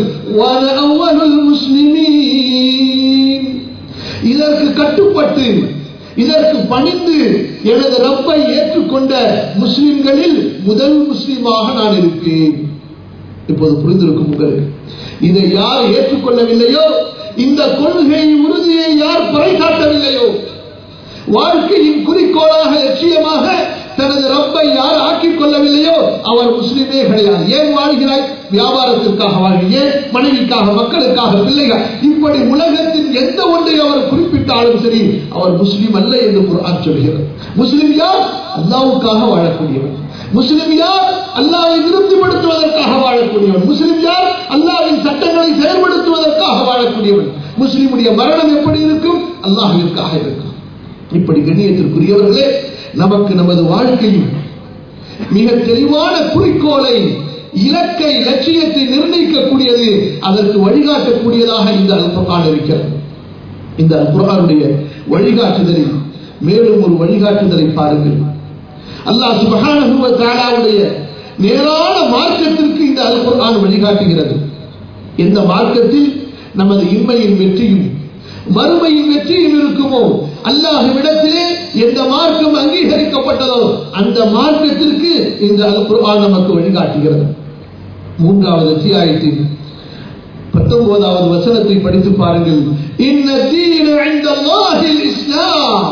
முஸ்லிமீன் இதற்கு கட்டுப்பட்டு இதற்கு பணிந்து எனது ரப்பை ஏற்றுக்கொண்ட முஸ்லிம்களில் முதல் முஸ்லிமாக நான் இருப்பேன் இப்போது புரிந்திருக்கும் உங்களுக்கு இதை யார் ஏற்றுக்கொள்ளவில்லையோ இந்த கொள்கை உறுதியை யார் பறைகாட்டவில்லையோ வாழ்க்கையின் குறிக்கோளாக லட்சியமாக தனது ரப்பை யார் ஆக்கிக் கொள்ளவில்லையோ அவர் முஸ்லிமே கிடையாது ஏன் வாழ்கிறாய் வியாபாரத்திற்காக வாழ்கிறேன் மனைவிக்காக மக்களுக்காக பிள்ளைகள் இப்படி உலகத்தின் எந்த ஒன்றை அவர் குறிப்பிட்டாலும் சரி அவர் முஸ்லிம் அல்ல என்று குரான் சொல்கிறது முஸ்லிம் யார் அல்லாவுக்காக வாழக்கூடியவர் முஸ்லிம் யார் அல்லாவை திருப்திப்படுத்துவதற்காக வாழக்கூடியவன் முஸ்லிம் யார் அல்லாவின் சட்டங்களை செயல்படுத்துவதற்காக வாழக்கூடியவன் முஸ்லிமுடைய மரணம் எப்படி இருக்கும் அல்லாஹிற்காக இருக்கும் இப்படி கண்ணியத்திற்குரியவர்களே நமக்கு நமது வாழ்க்கையில் மிக தெளிவான குறிக்கோளை இலக்கை லட்சியத்தை நிர்ணயிக்கக்கூடியது அதற்கு வழிகாட்டக்கூடியதாக இந்த அல்பகான் இருக்கிறது இந்த அல்புரானுடைய வழிகாட்டுதலில் மேலும் ஒரு வழிகாட்டுதலை பாருங்கள் அல்லாஹ் சுபகானுடைய நேரான மார்க்கத்திற்கு இந்த அல்புரான் வழிகாட்டுகிறது எந்த மார்க்கத்தில் நமது இன்மையின் வெற்றியும் மறுமையின் வெற்றியும் இருக்குமோ அல்லாஹ்விடத்திலே எந்த மார்க்கம் அங்கீகரிக்கப்பட்டதோ அந்த மார்க்கத்திற்கு இந்த அல்குர்ஆன் நமக்கு வழிகாட்டுகிறது மூன்றாவது அத்தியாயத்தின் பத்தொன்பதாவது வசனத்தை படித்து பாருங்கள் இன்ன தீன இந்தல்லாஹில் இஸ்லாம்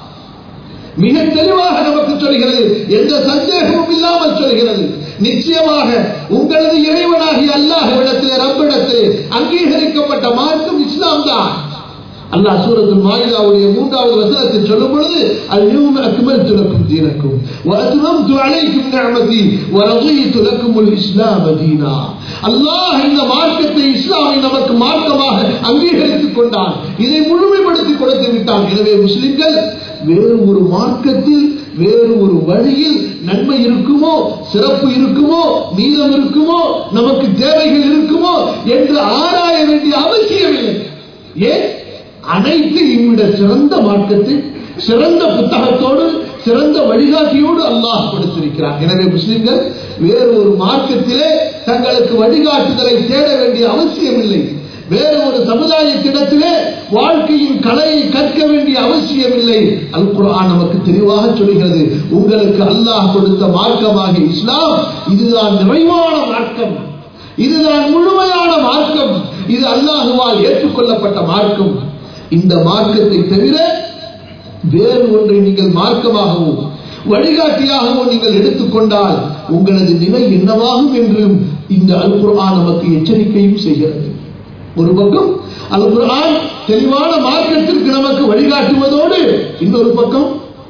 மிக தெளிவாக நமக்கு சொல்கிறது எந்த சந்தேகமும் இல்லாமல் சொல்கிறது நிச்சயமாக உங்களது இறைவனாகிய அல்லாஹ்விடத்திலே ரப்பிடத்திலே அங்கீகரிக்கப்பட்ட மார்க்கம் இஸ்லாம் தான் அல்லாஹ் சூரத்துல் மாயிதாவுடைய மூன்றாவது வசனத்தில் சொல்லும் பொழுது அல்யூம அக்மல்து லக்கும் தீனக்கும் வஅத்மம்து அலைக்கும் நிஅமதி வரضيت لكم الاسلام دينا அல்லாஹ் இந்த மார்க்கத்தை இஸ்லாமை நமக்கு மார்க்கமாக அங்கீகரித்துக் கொண்டான் இதை முழுமைப்படுத்தி கொடுத்து விட்டான் எனவே முஸ்லிம்கள் வேறு ஒரு மார்க்கத்தில் வேறு ஒரு வழியில் நன்மை இருக்குமோ சிறப்பு இருக்குமோ நீளம் இருக்குமோ நமக்கு தேவைகள் இருக்குமோ என்று ஆராய வேண்டிய அவசியமில்லை ஏன் அனைத்து இம்மிட சிறந்த மார்க்கத்தை சிறந்த புத்தகத்தோடு சிறந்த வழிகாட்டியோடு அல்லாஹ் கொடுத்திருக்கிறார் எனவே முஸ்லிம்கள் வேறு ஒரு மார்க்கத்திலே தங்களுக்கு வழிகாட்டுதலை தேட வேண்டிய அவசியமில்லை வேறு ஒரு சமுதாயத்திடத்திலே வாழ்க்கையின் கலையை கற்க வேண்டிய அவசியமில்லை அல் குரான் நமக்கு தெளிவாக சொல்கிறது உங்களுக்கு அல்லாஹ் கொடுத்த மார்க்கமாக இஸ்லாம் இதுதான் நிறைவான மார்க்கம் இதுதான் முழுமையான மார்க்கம் இது அல்லாஹுவால் ஏற்றுக்கொள்ளப்பட்ட மார்க்கம் இந்த மார்க்கத்தை தவிர வேறு ஒன்றை நீங்கள் மார்க்கமாகவோ வழிகாட்டியாகவோ நீங்கள் எடுத்துக்கொண்டால் உங்களது நிலை என்னவாகும் என்றும் இந்த அல்குர்ஆன் நமக்கு எச்சரிக்கையும் செய்கிறது ஒரு பக்கம் அல் குர்ஆன் தெளிவான மார்க்கத்திற்கு நமக்கு வழிகாட்டுவதோடு இன்னொரு பக்கம்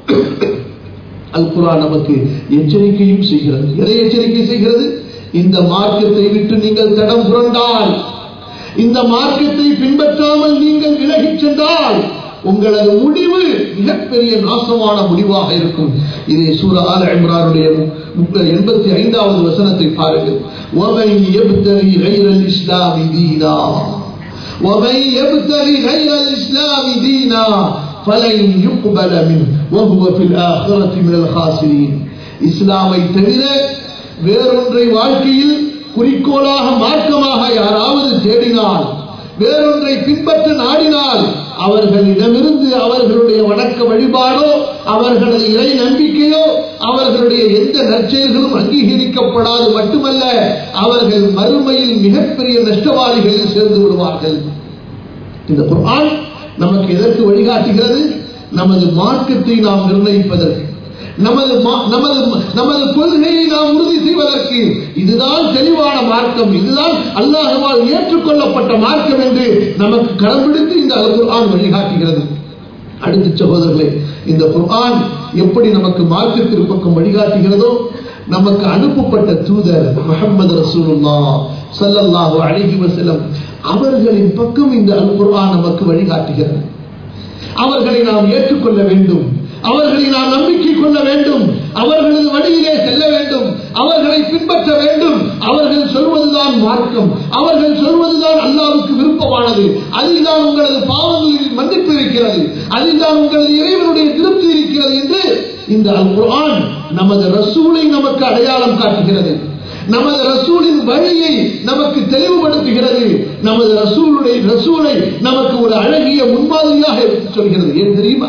அல் குர்ஆன் நமக்கு எச்சரிக்கையும் செய்கிறது எதை எச்சரிக்கை செய்கிறது இந்த மார்க்கத்தை விட்டு நீங்கள் தடம் புரண்டால் இந்த மார்க்கத்தை பின்பற்றாமல் நீங்கள் விலகிச் சென்றால் உங்களது முடிவு மிகப்பெரிய நாசமான முடிவாக இருக்கும் இதை சூர ஆல இம்ரானுடைய எண்பத்தி ஐந்தாவது வசனத்தை பாருங்கள் وَمَنْ يَبْتَغِ غَيْرَ الْإِسْلَامِ دِينًا وَمَنْ يَبْتَغِ غَيْرَ الْإِسْلَامِ دِينًا فَلَنْ يُقْبَلَ مِنْهُ وَهُوَ فِي الْآخِرَةِ مِنَ الْخَاسِرِينَ இஸ்லாமை தவிர வேறொன்றை வாழ்க்கையில் குறிக்கோளாக மார்க்கமாக யாராவது தேடினால் வேறொன்றை பின்பற்ற நாடினால் அவர்களிடமிருந்து அவர்களுடைய வணக்க வழிபாடோ அவர்களது இறை நம்பிக்கையோ அவர்களுடைய எந்த நற்செயல்களும் அங்கீகரிக்கப்படாது மட்டுமல்ல அவர்கள் மறுமையில் மிகப்பெரிய நஷ்டவாதிகளில் சேர்ந்து விடுவார்கள் இந்த குர்ஆன் நமக்கு எதற்கு வழிகாட்டுகிறது நமது மார்க்கத்தை நாம் நிர்ணயிப்பதற்கு நமது நமது நமது கொள்கையை நாம் உறுதி செய்வதற்கு இதுதான் தெளிவான மார்க்கம் இதுதான் அல்லாஹுவால் ஏற்றுக்கொள்ளப்பட்ட மார்க்கம் என்று நமக்கு கடம்பிடித்து இந்த குர்ஆன் வழிகாட்டுகிறது அடுத்த சகோதரர்களே இந்த குர்ஆன் எப்படி நமக்கு மார்க்கத்திற்கு பக்கம் வழிகாட்டுகிறதோ நமக்கு அனுப்பப்பட்ட தூதர் முகமது ரசூலுல்லா சல்லல்லாஹு அலைஹி வஸல்லம் அவர்களின் பக்கம் இந்த அல் குர்ஆன் நமக்கு வழிகாட்டுகிறது அவர்களை நாம் ஏற்றுக்கொள்ள வேண்டும் அவர்களை நாம் நம்பிக்கை கொள்ள வேண்டும் அவர்களது வழியிலே செல்ல வேண்டும் அவர்களை பின்பற்ற வேண்டும் அவர்கள் சொல்வதுதான் மார்க்கம் அவர்கள் சொல்வதுதான் அல்லாவுக்கு விருப்பமானது அதில் தான் உங்களது பாவங்களில் மன்னிப்பு இருக்கிறது அதில் தான் உங்களது இறைவனுடைய திருப்தி இருக்கிறது என்று இந்த அல் குர்ஆன் நமது ரசூலை நமக்கு அடையாளம் காட்டுகிறது நமது ரசூலின் வழியை நமக்கு தெளிவுபடுத்துகிறது நமது ரசூலுடைய ரசூலை நமக்கு ஒரு அழகிய முன்மாதிரியாக எடுத்துச் சொல்கிறது ஏன் தெரியுமா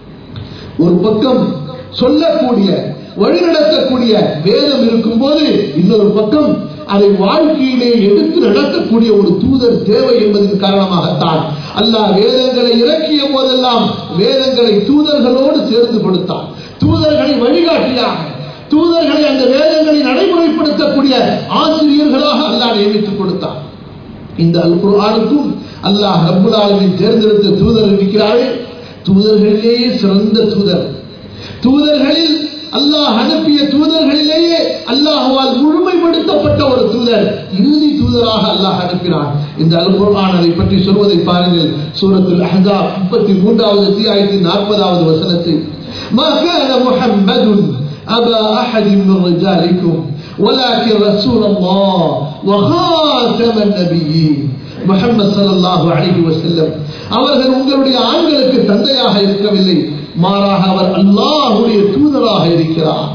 ஒரு பக்கம் சொல்லக்கூடிய வழிநடத்தக்கூடிய வேதம் இருக்கும்போது இன்னொரு பக்கம் அதை வாழ்க்கையிலே எடுத்து நடத்தக்கூடிய ஒரு தூதர் தேவை என்பதன் காரணமாகத்தான் அல்லாஹ் வேதங்களை இறக்கிய போதெல்லாம் வேதங்களை தூதர்களோடு சேர்ந்து கொடுத்தான் தூதர்களை வழிகாட்டியாக தூதர்களை அந்த வேதங்களை நடைமுறைப்படுத்தக்கூடிய ஆசிரியர்களாக அல்லாஹ் நியமித்துக் கொடுத்தான் இந்த அல் குர்ஆனுக்கும் அல்லாஹ் ரப்புல் ஆலமீன் தேர்ந்தெடுத்த தூதர் இருக்கிறாரே தூதர்களிலேயே சிறந்த தூதர் தூதர்களில் அல்லாஹ் அனுப்பிய தூதர்களிலேயே அல்லாஹுவால் முழுமைப்படுத்தப்பட்ட ஒரு தூதர் இறுதி தூதராக அல்லாஹ் அனுப்பினார் இந்த அல் குர்ஆன் அதை பற்றி சொல்வதை பாருங்கள் சூரத்துல் அஹ்ஸாப் முப்பத்தி மூன்றாவது அத்தியாயத்தின் நாற்பதாவது வசனத்தில் ما كان محمد أبا أحد من رجالكم ولكن رسول الله وخاتم النبيين முகமது சல்லாஹூ அலஹி வசல்லம் அவர்கள் உங்களுடைய ஆண்களுக்கு தந்தையாக இருக்கவில்லை மாறாக அவர் அல்லாஹுடைய தூதராக இருக்கிறார்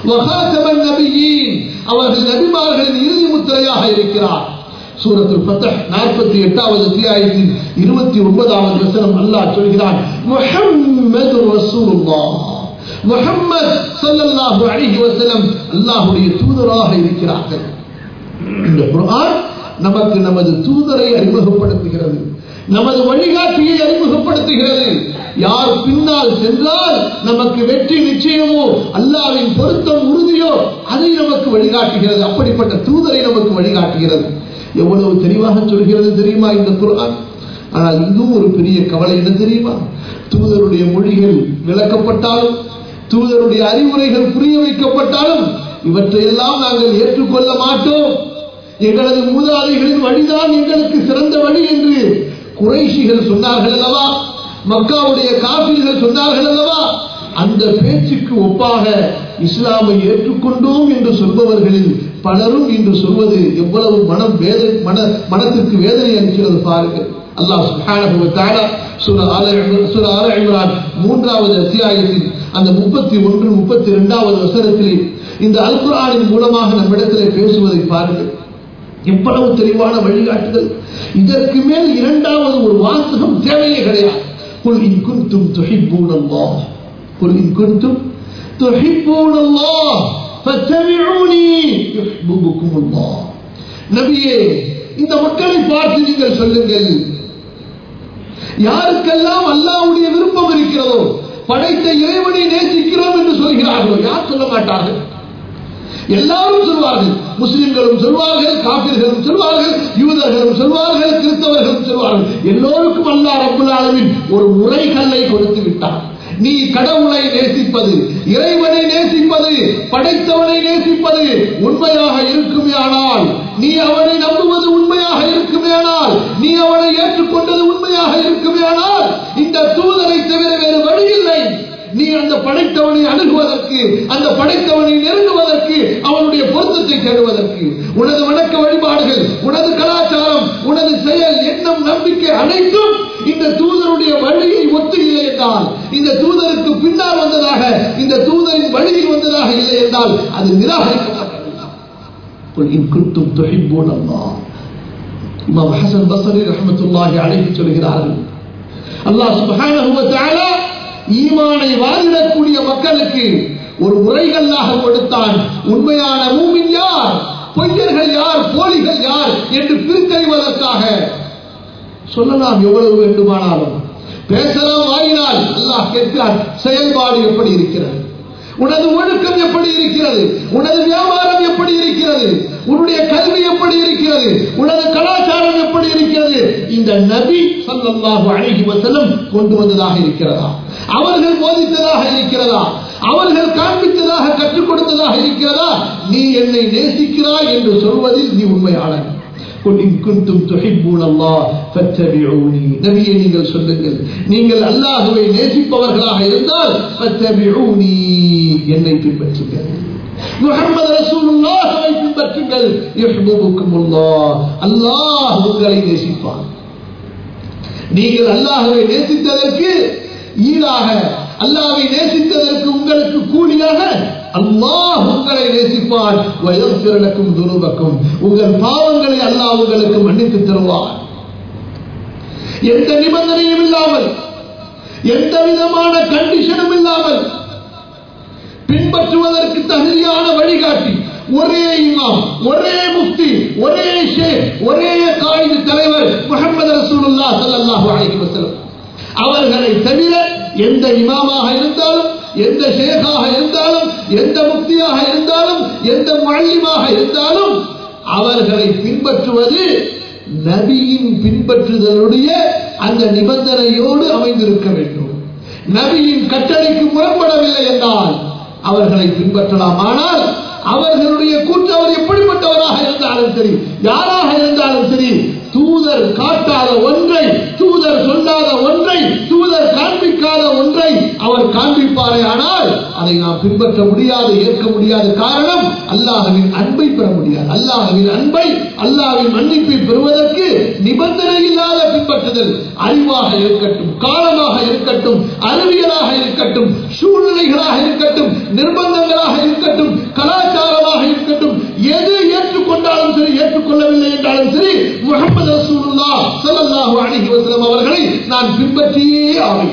அவர்கள் நபிமார்களின் இறுதி முத்திரையாக இருக்கிறார் சூரத்துல் பத்தஹ் நாற்பத்தி எட்டாவது அத்தியாயத்தின் இருபத்தி ஒன்பதாவது வசனம் அல்லாஹ் சொல்கிறான் முஹம்மது ரசூலுல்லாஹ் முஹம்மது ஸல்லல்லாஹு அலைஹி வஸல்லம் அல்லாஹ்வுடைய தூதராக இருக்கிறார்கள் இந்த குர்ஆன் நமக்கு நமது தூதரை அறிமுகப்படுத்துகிறது நமது வழிகாட்டியை அறிமுகப்படுத்துகிறது யார் பின்னால் சென்றால் நமக்கு வெற்றி நிச்சயமோ அல்லாவின் பொருத்தம் உறுதியோ அதை நமக்கு வழிகாட்டுகிறது அப்படிப்பட்ட தூதரை நமக்கு வழிகாட்டுகிறது எவ்வளவு தெளிவாக சொல்கிறது தெரியுமா இந்த குர்ஆன் ஆனால் இதுவும் ஒரு பெரிய கவலை என்ன தெரியுமா தூதருடைய மொழிகள் விளக்கப்பட்டாலும் தூதருடைய அறிவுரைகள் புரிய வைக்கப்பட்டாலும் இவற்றையெல்லாம் நாங்கள் ஏற்றுக்கொள்ள மாட்டோம் எங்களது மூதாதைகளின் வழிதான் எங்களுக்கு சிறந்த வழி என்று குறைஷிகள் சொன்னார்கள் அல்லவா மக்காவுடைய காபிர்கள் சொன்னார்கள் அல்லவா அந்த பேச்சுக்கு ஒப்பாக இஸ்லாமை ஏற்றுக்கொண்டோம் என்று சொல்பவர்களில் பலரும் இன்று சொல்வது எவ்வளவு மனம் வேதனை மன மனத்திற்கு வேதனை அளிக்கிறது பாருங்கள் அல்லாஹ் சுப்ஹானஹு வ தஆலா சூரா ஆல சூரா ஆல இம்ரான் மூன்றாவது அத்தியாயத்தில் அந்த முப்பத்தி ஒன்று முப்பத்தி இரண்டாவது வசனத்திலே இந்த அல் குர்ஆனின் மூலமாக நம்மிடத்திலே பேசுவதை பாருங்கள் எவ்வளவு தெளிவான வழிகாட்டுதல் இதற்கு மேல் இரண்டாவது ஒரு வாசகம் தேவையே கிடையாது قل إن كنتم تحبون الله قل إن كنتم تحبون الله فاتبعوني يحببكم الله நபியே இந்த மக்களை பார்த்து நீங்கள் சொல்லுங்கள் யாருக்கெல்லாம் அல்லாவுடைய விருப்பம் இருக்கிறதோ படைத்த இறைவனை நேசிக்கிறோம் என்று சொல்கிறார்களோ யார் சொல்ல மாட்டார்கள் எல்லாரும் சொல்வார்கள் முஸ்லிம்களும் சொல்வார்கள் காபிர்களும் சொல்வார்கள் யூதர்களும் சொல்வார்கள் கிறிஸ்தவர்களும் எல்லோருக்கும் அல்லாஹ் ரப்புல் ஆலமீன் ஒரு முறைகல்லை கொடுத்து விட்டார் நீ கடவுளை நேசிப்பது இறைவனை நேசிப்பது படைத்தவனை நேசிப்பது உண்மையாக இருக்குமேயானால் நீ அவனை நம்புவது உண்மையாக இருக்குமேயானால் நீ அவனை ஏற்றுக்கொண்டது உண்மையாக இருக்குமேயானால் இந்த தூதரை தவிர வேறு வழி இல்லை நீ அந்த படைத்தவனை அணுகுவதற்கு அந்த படைத்தவனை நெருங்குவதற்கு அவனுடைய பொருத்தத்தை தேடுவதற்கு உனது வணக்க வழிபாடுகள் உனது கலாச்சாரம் உனது செயல் எண்ணம் நம்பிக்கை அனைத்தும் இந்த தூதருடைய வழியை ஒத்து இல்லை என்றால் இந்த தூதருக்கு பின்னால் வந்ததாக இந்த தூதரின் வழியில் வந்ததாக இல்லை என்றால் அது நிராகரிக்கப்பட்டது قل إن كنتم تحبون الله இமாம் ஹசன் பசரி ரஹமத்துல்லாஹி அலைஹி சொல்கிறார்கள் அல்லாஹ் சுப்ஹானஹு வ தஆலா ஈமானை வாதிடக்கூடிய மக்களுக்கு ஒரு முறைகளாக கொடுத்தான் உண்மையான மூமின் யார் பொய்யர்கள் யார் போலிகள் யார் என்று பிரித்தறிவதற்காக சொல்லலாம் எவ்வளவு வேண்டுமானாலும் பேசலாம் வாயினால் அல்லாஹ் கேட்கிறார் செயல்பாடு எப்படி இருக்கிறது உனது ஒழுக்கம் எப்படி இருக்கிறது உனது வியாபாரம் எப்படி இருக்கிறது உன்னுடைய கல்வி எப்படி இருக்கிறது உனது கலாச்சாரம் எப்படி இருக்கிறது இந்த நபி ஸல்லல்லாஹு அலைஹி வஸல்லம் கொண்டு வந்ததாக இருக்கிறதா அவர்கள் போதித்ததாக இருக்கிறதா அவர்கள் காண்பித்ததாக கற்றுக் கொடுத்ததாக இருக்கிறதா நீ என்னை நேசிக்கிறாய் என்று சொல்வதில் நீ உண்மையாளன் قل إن كنتم تحبون الله فاتبعوني நபியை நீங்கள் சொல்லுங்கள் நீங்கள் அல்லாஹுவை நேசிப்பவர்களாக இருந்தால் فاتبعوني என்னை பின்பற்றுங்கள் முஹம்மது ரசூலுல்லாஹ்வை பின்பற்றுங்கள் யஹ்புபுக்குமுல்லாஹ் அல்லாஹ் உங்களை நேசிப்பான் நீங்கள் அல்லாஹுவை நேசித்ததற்கு ஈடாக அல்லாஹ்வை நேசித்ததற்கு உங்களுக்கு கூலியாக அல்லாஹ் உங்களை நேசிப்பான் வயசிறக்கும் துருபக்கும் உங்கள் பாவங்களை அல்லாஹ் உங்களுக்கு மன்னித்து தருவார் எந்த நிபந்தனையும் இல்லாமல் எந்த விதமான கண்டிஷனும் இல்லாமல் பின்பற்றுவதற்கு தகுதியான வழிகாட்டி ஒரே இமாம் ஒரே முஃப்தி ஒரே ஷேக் ஒரே காயிது தலைவர் முகமது ரசூலுல்லா ஸல்லல்லாஹு அலைஹி வஸல்லம் அவர்களை தவிர எந்த இமாமாக இருந்தாலும் எந்த ஷேகாக இருந்தாலும் எந்த முக்தியாக இருந்தாலும் எந்த மல்லிமாக இருந்தாலும் அவர்களை பின்பற்றுவது நபியின் பின்பற்றுதலுடைய அந்த நிபந்தனையோடு அமைந்திருக்க வேண்டும் நபியின் கட்டளைக்கு முரண்படவில்லை என்றால் அவர்களை பின்பற்றலாம் ஆனால் அவர்களுடைய கூற்று அவர் எப்படிப்பட்டவராக இருந்தாலும் சரி யாராக இருந்தாலும் சரி தூதர் காட்டாத ஒன்றை தூதர் சொல்லாத ஒன்றை தூதர் காண்பிக்காத ஒன்றை அவர் காண்பிப்பாரே ஆனால் அதை நாம் பின்பற்ற முடியாது ஏற்க முடியாத காரணம் அல்லாஹுவின் அன்பை பெற முடியாது அல்லாஹுவின் அன்பை அல்லாஹ்வின் மன்னிப்பை பெறுவதற்கு நிபந்தனை இல்லாத பின்பற்றுதல் அறிவாக இருக்கட்டும் காலமாக இருக்கட்டும் அறிவியலாக இருக்கட்டும் சூழ்நிலைகளாக இருக்கட்டும் நிர்பந்தங்களாக இருக்கட்டும் கலாச்சாரமாக இருக்கட்டும் எது ஏற்றுக்கொண்டாலும் சரி ஏற்றுக்கொள்ளவில்லை என்றாலும் சரி முகமது ரசூலுல்லா ஸல்லல்லாஹு அலைஹி வஸல்லம் அவர்களை நான் பின்பற்றியே ஆவேன்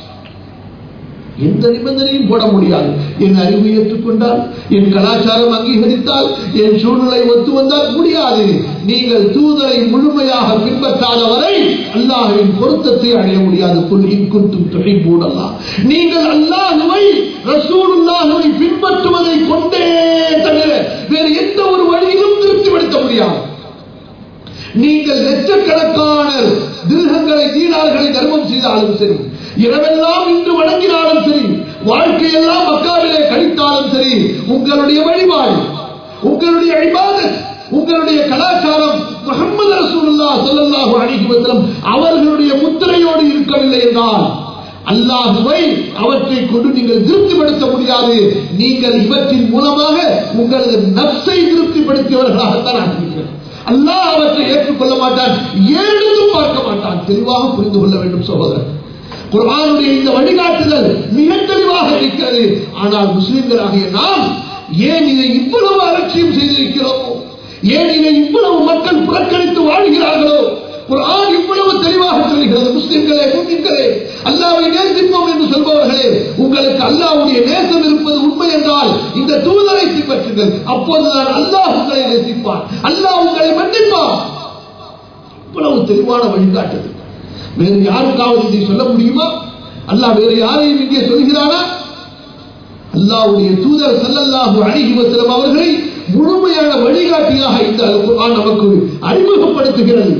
எந்த நிபந்தனையும் போட முடியாது என் அறிவு ஏற்றுக்கொண்டால் என் கலாச்சாரம் அங்கீகரித்தால் என் சூழ்நிலை ஒத்து வந்தால் முடியாது நீங்கள் தூதரை முழுமையாக பின்பற்றாதவரை அல்லாஹுவின் பொருத்தத்தை அடைய முடியாது புல்லின் குத்தும் தொகை போடலாம் நீங்கள் அல்லாஹுவை ரசூலுல்லாஹுவை பின்பற்றுவதை கொண்டே தவிர வேறு எந்த ஒரு வழியிலும் திருப்திப்படுத்த முடியாது நீங்கள் லட்சக்கணக்கான திருகங்களை தீனார்களை தர்மம் செய்தாலும் சரி இரவெல்லாம் இன்று வணங்கினாலும் சரி வாழ்க்கையெல்லாம் மக்காவிலே கழித்தாலும் சரி உங்களுடைய வழிபாடு உங்களுடைய இபாதத் உங்களுடைய கலாச்சாரம் முகமது ரசூலுல்லா ஸல்லல்லாஹு அலைஹி வஸல்லம் அவர்களுடைய முத்திரையோடு இருக்கவில்லை என்றால் அல்லாஹுவை அவற்றை கொண்டு நீங்கள் திருப்திப்படுத்த முடியாது நீங்கள் இவற்றின் மூலமாக உங்களது நப்சை திருப்திப்படுத்தியவர்களாகத்தான் ஆகிறீர்கள் அல்லாஹ் அவற்றை ஏற்றுக்கொள்ள மாட்டான் ஏழுதும் பார்க்க மாட்டான் தெளிவாக புரிந்து கொள்ள வேண்டும் சகோதரர் குர்ஆனுடைய இந்த வழிகாட்டுதல் மிக தெளிவாக இருக்கிறது ஆனால் முஸ்லிம்களாகிய நாம் ஏன் இதை இவ்வளவு அலட்சியம் செய்திருக்கிறோமோ ஏன் இதை இவ்வளவு மக்கள் புறக்கணித்து வாழ்கிறார்களோ குர்ஆன் இவ்வளவு தெளிவாக சொல்கிறது முஸ்லிம்களே முஸ்லிம்களே அல்லாவை நேசிப்போம் என்று சொல்பவர்களே உங்களுக்கு அல்லாவுடைய நேசம் இருப்பது உண்மை என்றால் இந்த தூதரை பின்பற்றுங்கள் அப்போதுதான் அல்லாஹ் உங்களை நேசிப்பான் அல்லாஹ் உங்களை மன்னிப்பான் இவ்வளவு தெளிவான வழிகாட்டுது வேறு யாருக்காவது இதை சொல்ல முடியுமா அல்லாஹ் வேறு யாரையும் இங்கே சொல்கிறானா அல்லாவுடைய தூதர் சல்லல்லாஹு அழகி வசலம் அவர்களை முழுமையான வழிகாட்டியாக இந்த குர்ஆன் நமக்கு அறிமுகப்படுத்துகிறது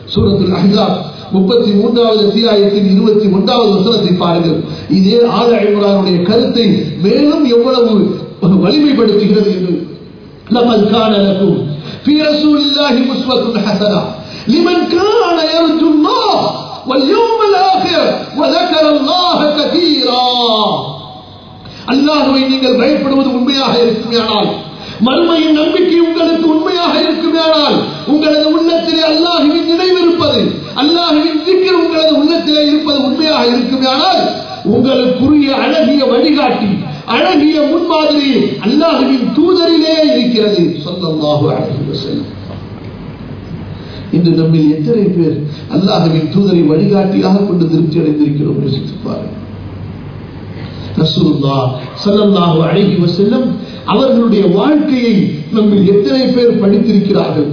சூரத்துல் அஹ்ஸாப் முப்பத்தி மூன்றாவது அத்தியாயத்தின் இருபத்தி ஒன்றாவது வசனத்தை பாருங்கள் இதே ஆல இம்ரானுடைய கருத்தை மேலும் எவ்வளவு வலிமைப்படுத்துகிறது என்று لقد كان لكم في رسول الله أسوة حسنة لمن كان يرجو الله واليوم الآخر وذكر الله كثيرا அல்லாஹுவை நீங்கள் பயப்படுவது உண்மையாக இருக்குமேயானால் மறுமையின் நம்பிக்கை உங்களுக்கு உண்மையாக இருக்குமேயானால் உங்களது உள்ளத்திலே அல்லாஹுவின் நினைவு இருப்பது அல்லாஹுவின் சிக்கல் உங்களது உள்ளத்திலே இருப்பது உண்மையாக இருக்குமேயானால் உங்களுக்குரிய அழகிய வழிகாட்டி அழகிய முன்மாதிரி அல்லாஹுவின் தூதரிலே இருக்கிறது சொல்லல்லாஹு அழகி வசல்லம் இன்று நம்மில் எத்தனை பேர் அல்லாஹுவின் தூதரை வழிகாட்டியாக கொண்டு திருப்தி அடைந்திருக்கிறோம் யோசித்து பாருங்கள் ரசூலுல்லா ஸல்லல்லாஹு அலைஹி வஸல்லம் அவர்களுடைய வாழ்க்கையை நம்மில் எத்தனை பேர் படித்திருக்கிறார்கள்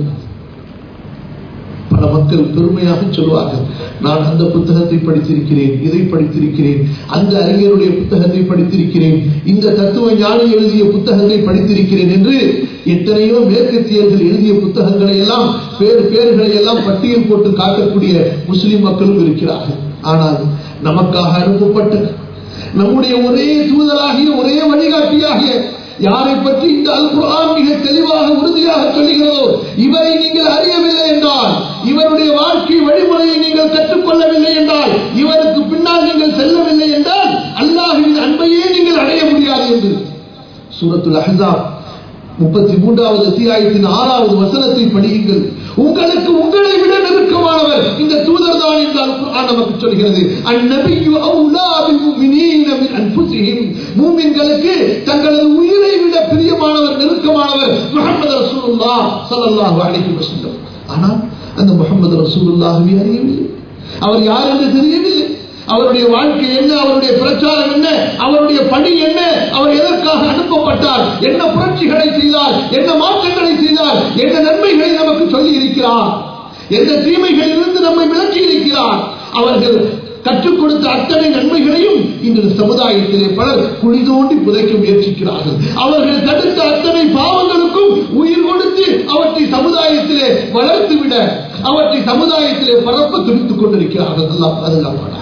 பல மக்கள் பெருமையாக சொல்வார்கள் நான் அந்த புத்தகத்தை படித்திருக்கிறேன் இதை படித்திருக்கிறேன் அந்த அறிஞருடைய புத்தகத்தை படித்திருக்கிறேன் இந்த தத்துவ ஞானி எழுதிய புத்தகத்தை படித்திருக்கிறேன் என்று எத்தனையோ மேற்கத்தியர்கள் எழுதிய புத்தகங்களை எல்லாம் பேர் பேர்களை எல்லாம் பட்டியல் போட்டு காட்டக்கூடிய முஸ்லிம் மக்களும் இருக்கிறார்கள் ஆனால் நமக்காக அனுப்பப்பட்ட நம்முடைய ஒரே தூதராகிய ஒரே வழிகாட்டியாகிய யாரை பற்றி இந்த அல் குர்ஆன் மிக தெளிவாக உறுதியாக சொல்லுகிறதோ இவரை நீங்கள் அறியவில்லை என்றால் இவருடைய வாழ்க்கை வழிமுறையை நீங்கள் கற்றுக்கொள்ளவில்லை என்றால் இவருக்கு பின்னால் நீங்கள் செல்லவில்லை என்றால் அல்லாஹுவின் அன்பையே நீங்கள் அடைய முடியாது என்று சூரத்துல் அஹ்ஸாப் முப்பத்தி மூன்றாவது அத்தியாயத்தின் ஆறாவது வசனத்தை படியுங்கள் உங்களுக்கு உங்களை விட நெருக்கமானவர் இந்த தூதர் தான் என்றால் குர்ஆன் நமக்கு சொல்கிறது அந்நபியு அவுலா பில் முஃமினீன மின் அன்ஃபுஸிஹிம் மூமின்களுக்கு தங்களது உயிரை விட பிரியமானவர் நெருக்கமானவர் முஹம்மது ரசூலுல்லாஹ் ஸல்லல்லாஹு அலைஹி வஸல்லம் ஆனால் அந்த முஹம்மது ரசூலுல்லாஹ்வை அறியவில்லை அவர் யார் என்று தெரியவில்லை அவருடைய வாழ்க்கை என்ன அவருடைய பிரச்சாரம் என்ன அவருடைய பணி என்ன அவர் எதற்காக அனுப்பப்பட்டார் என்ன புரட்சிகளை செய்தார் என்ன மாற்றங்களை செய்தார் என்ன நன்மைகளை நமக்கு சொல்லி இருக்கிறார் எந்த தீமைகளிலிருந்து நம்மை விளக்கி இருக்கிறார் அவர்கள் கற்றுக் கொடுத்த அத்தனை நன்மைகளையும் இன்று சமுதாயத்திலே பலர் குழி தோண்டி புதைக்க முயற்சிக்கிறார்கள் அவர்கள் தடுத்த அத்தனை பாவங்களுக்கும் உயிர் கொடுத்து அவற்றை சமுதாயத்திலே வளர்த்துவிட அவற்றை சமுதாயத்திலே பரப்ப துடித்துக் கொண்டிருக்கிறார்கள் எல்லாம் பாதுகாப்பானார்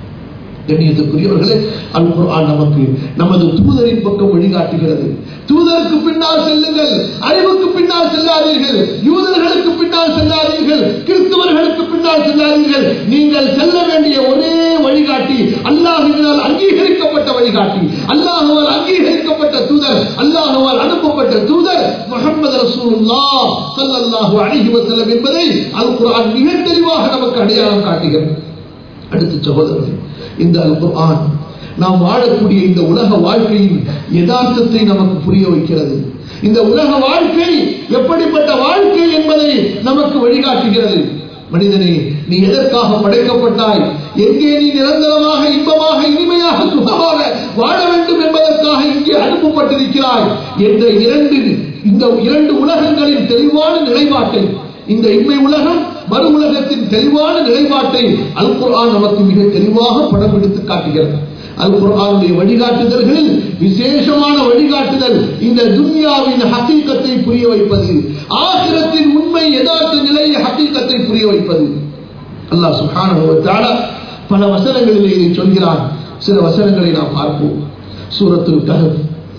கண்ணியத்துக்குரியவர்களே அல் குர்ஆன் நமக்கு நமது தூதரின் பக்கம் வழிகாட்டுகிறது தூதருக்கு பின்னால் செல்லுங்கள் அறிவுக்கு பின்னால் செல்லாதீர்கள் யூதர்களுக்கு பின்னால் செல்லாதீர்கள் கிறிஸ்தவர்களுக்கு பின்னால் செல்லாதீர்கள் நீங்கள் செல்ல வேண்டிய ஒரே வழிகாட்டி அல்லாஹுவினால் அங்கீகரிக்கப்பட்ட வழிகாட்டி அல்லாஹுவால் அங்கீகரிக்கப்பட்ட தூதர் அல்லாஹுவால் அனுப்பப்பட்ட தூதர் முகமது ரசூலுல்லாஹ் ஸல்லல்லாஹு அலைஹி வஸல்லம் என்பதை அல் குர்ஆன் மிக தெளிவாக நமக்கு அடையாளம் காட்டுகிறது அடுத்த சகோதரர்கள் இந்த அல் குர்ஆன் நாம் வாழக்கூடிய இந்த உலக வாழ்க்கையின் யதார்த்தத்தை நமக்கு புரிய வைக்கிறது இந்த உலக வாழ்க்கை எப்படிப்பட்ட வாழ்க்கை என்பதை நமக்கு வழிகாட்டுகிறது மனிதனே நீ எதற்காக படைக்கப்பட்டாய் எங்கே நீ நிரந்தரமாக இன்பமாக இனிமையாக சுகமாக வாழ வேண்டும் என்பதற்காக இங்கே அனுப்பப்பட்டிருக்கிறாய் என்ற இரண்டு இந்த இரண்டு உலகங்களின் தெளிவான நிலைப்பாட்டை இந்த இன்மை உலகம் மறு உலகத்தின் தெளிவான நிலைப்பாட்டை அல் குர்ஆன் நமக்கு மிக தெளிவாக படம் எடுத்து காட்டுகிறது அல் குர்ஆனுடைய வழிகாட்டுதல்களில் விசேஷமான வழிகாட்டுதல் இந்த துன்யாவின் ஹக்கீக்கத்தை புரிய வைப்பது ஆசிரத்தின் உண்மை யதார்த்த நிலையை ஹக்கீக்கத்தை புரிய வைப்பது அல்லாஹ் சுப்ஹானஹு வ தஆலா பல வசனங்களிலே இதை சொல்கிறான் சில வசனங்களை நாம் பார்ப்போம் சூரத்துல் கஹஃப்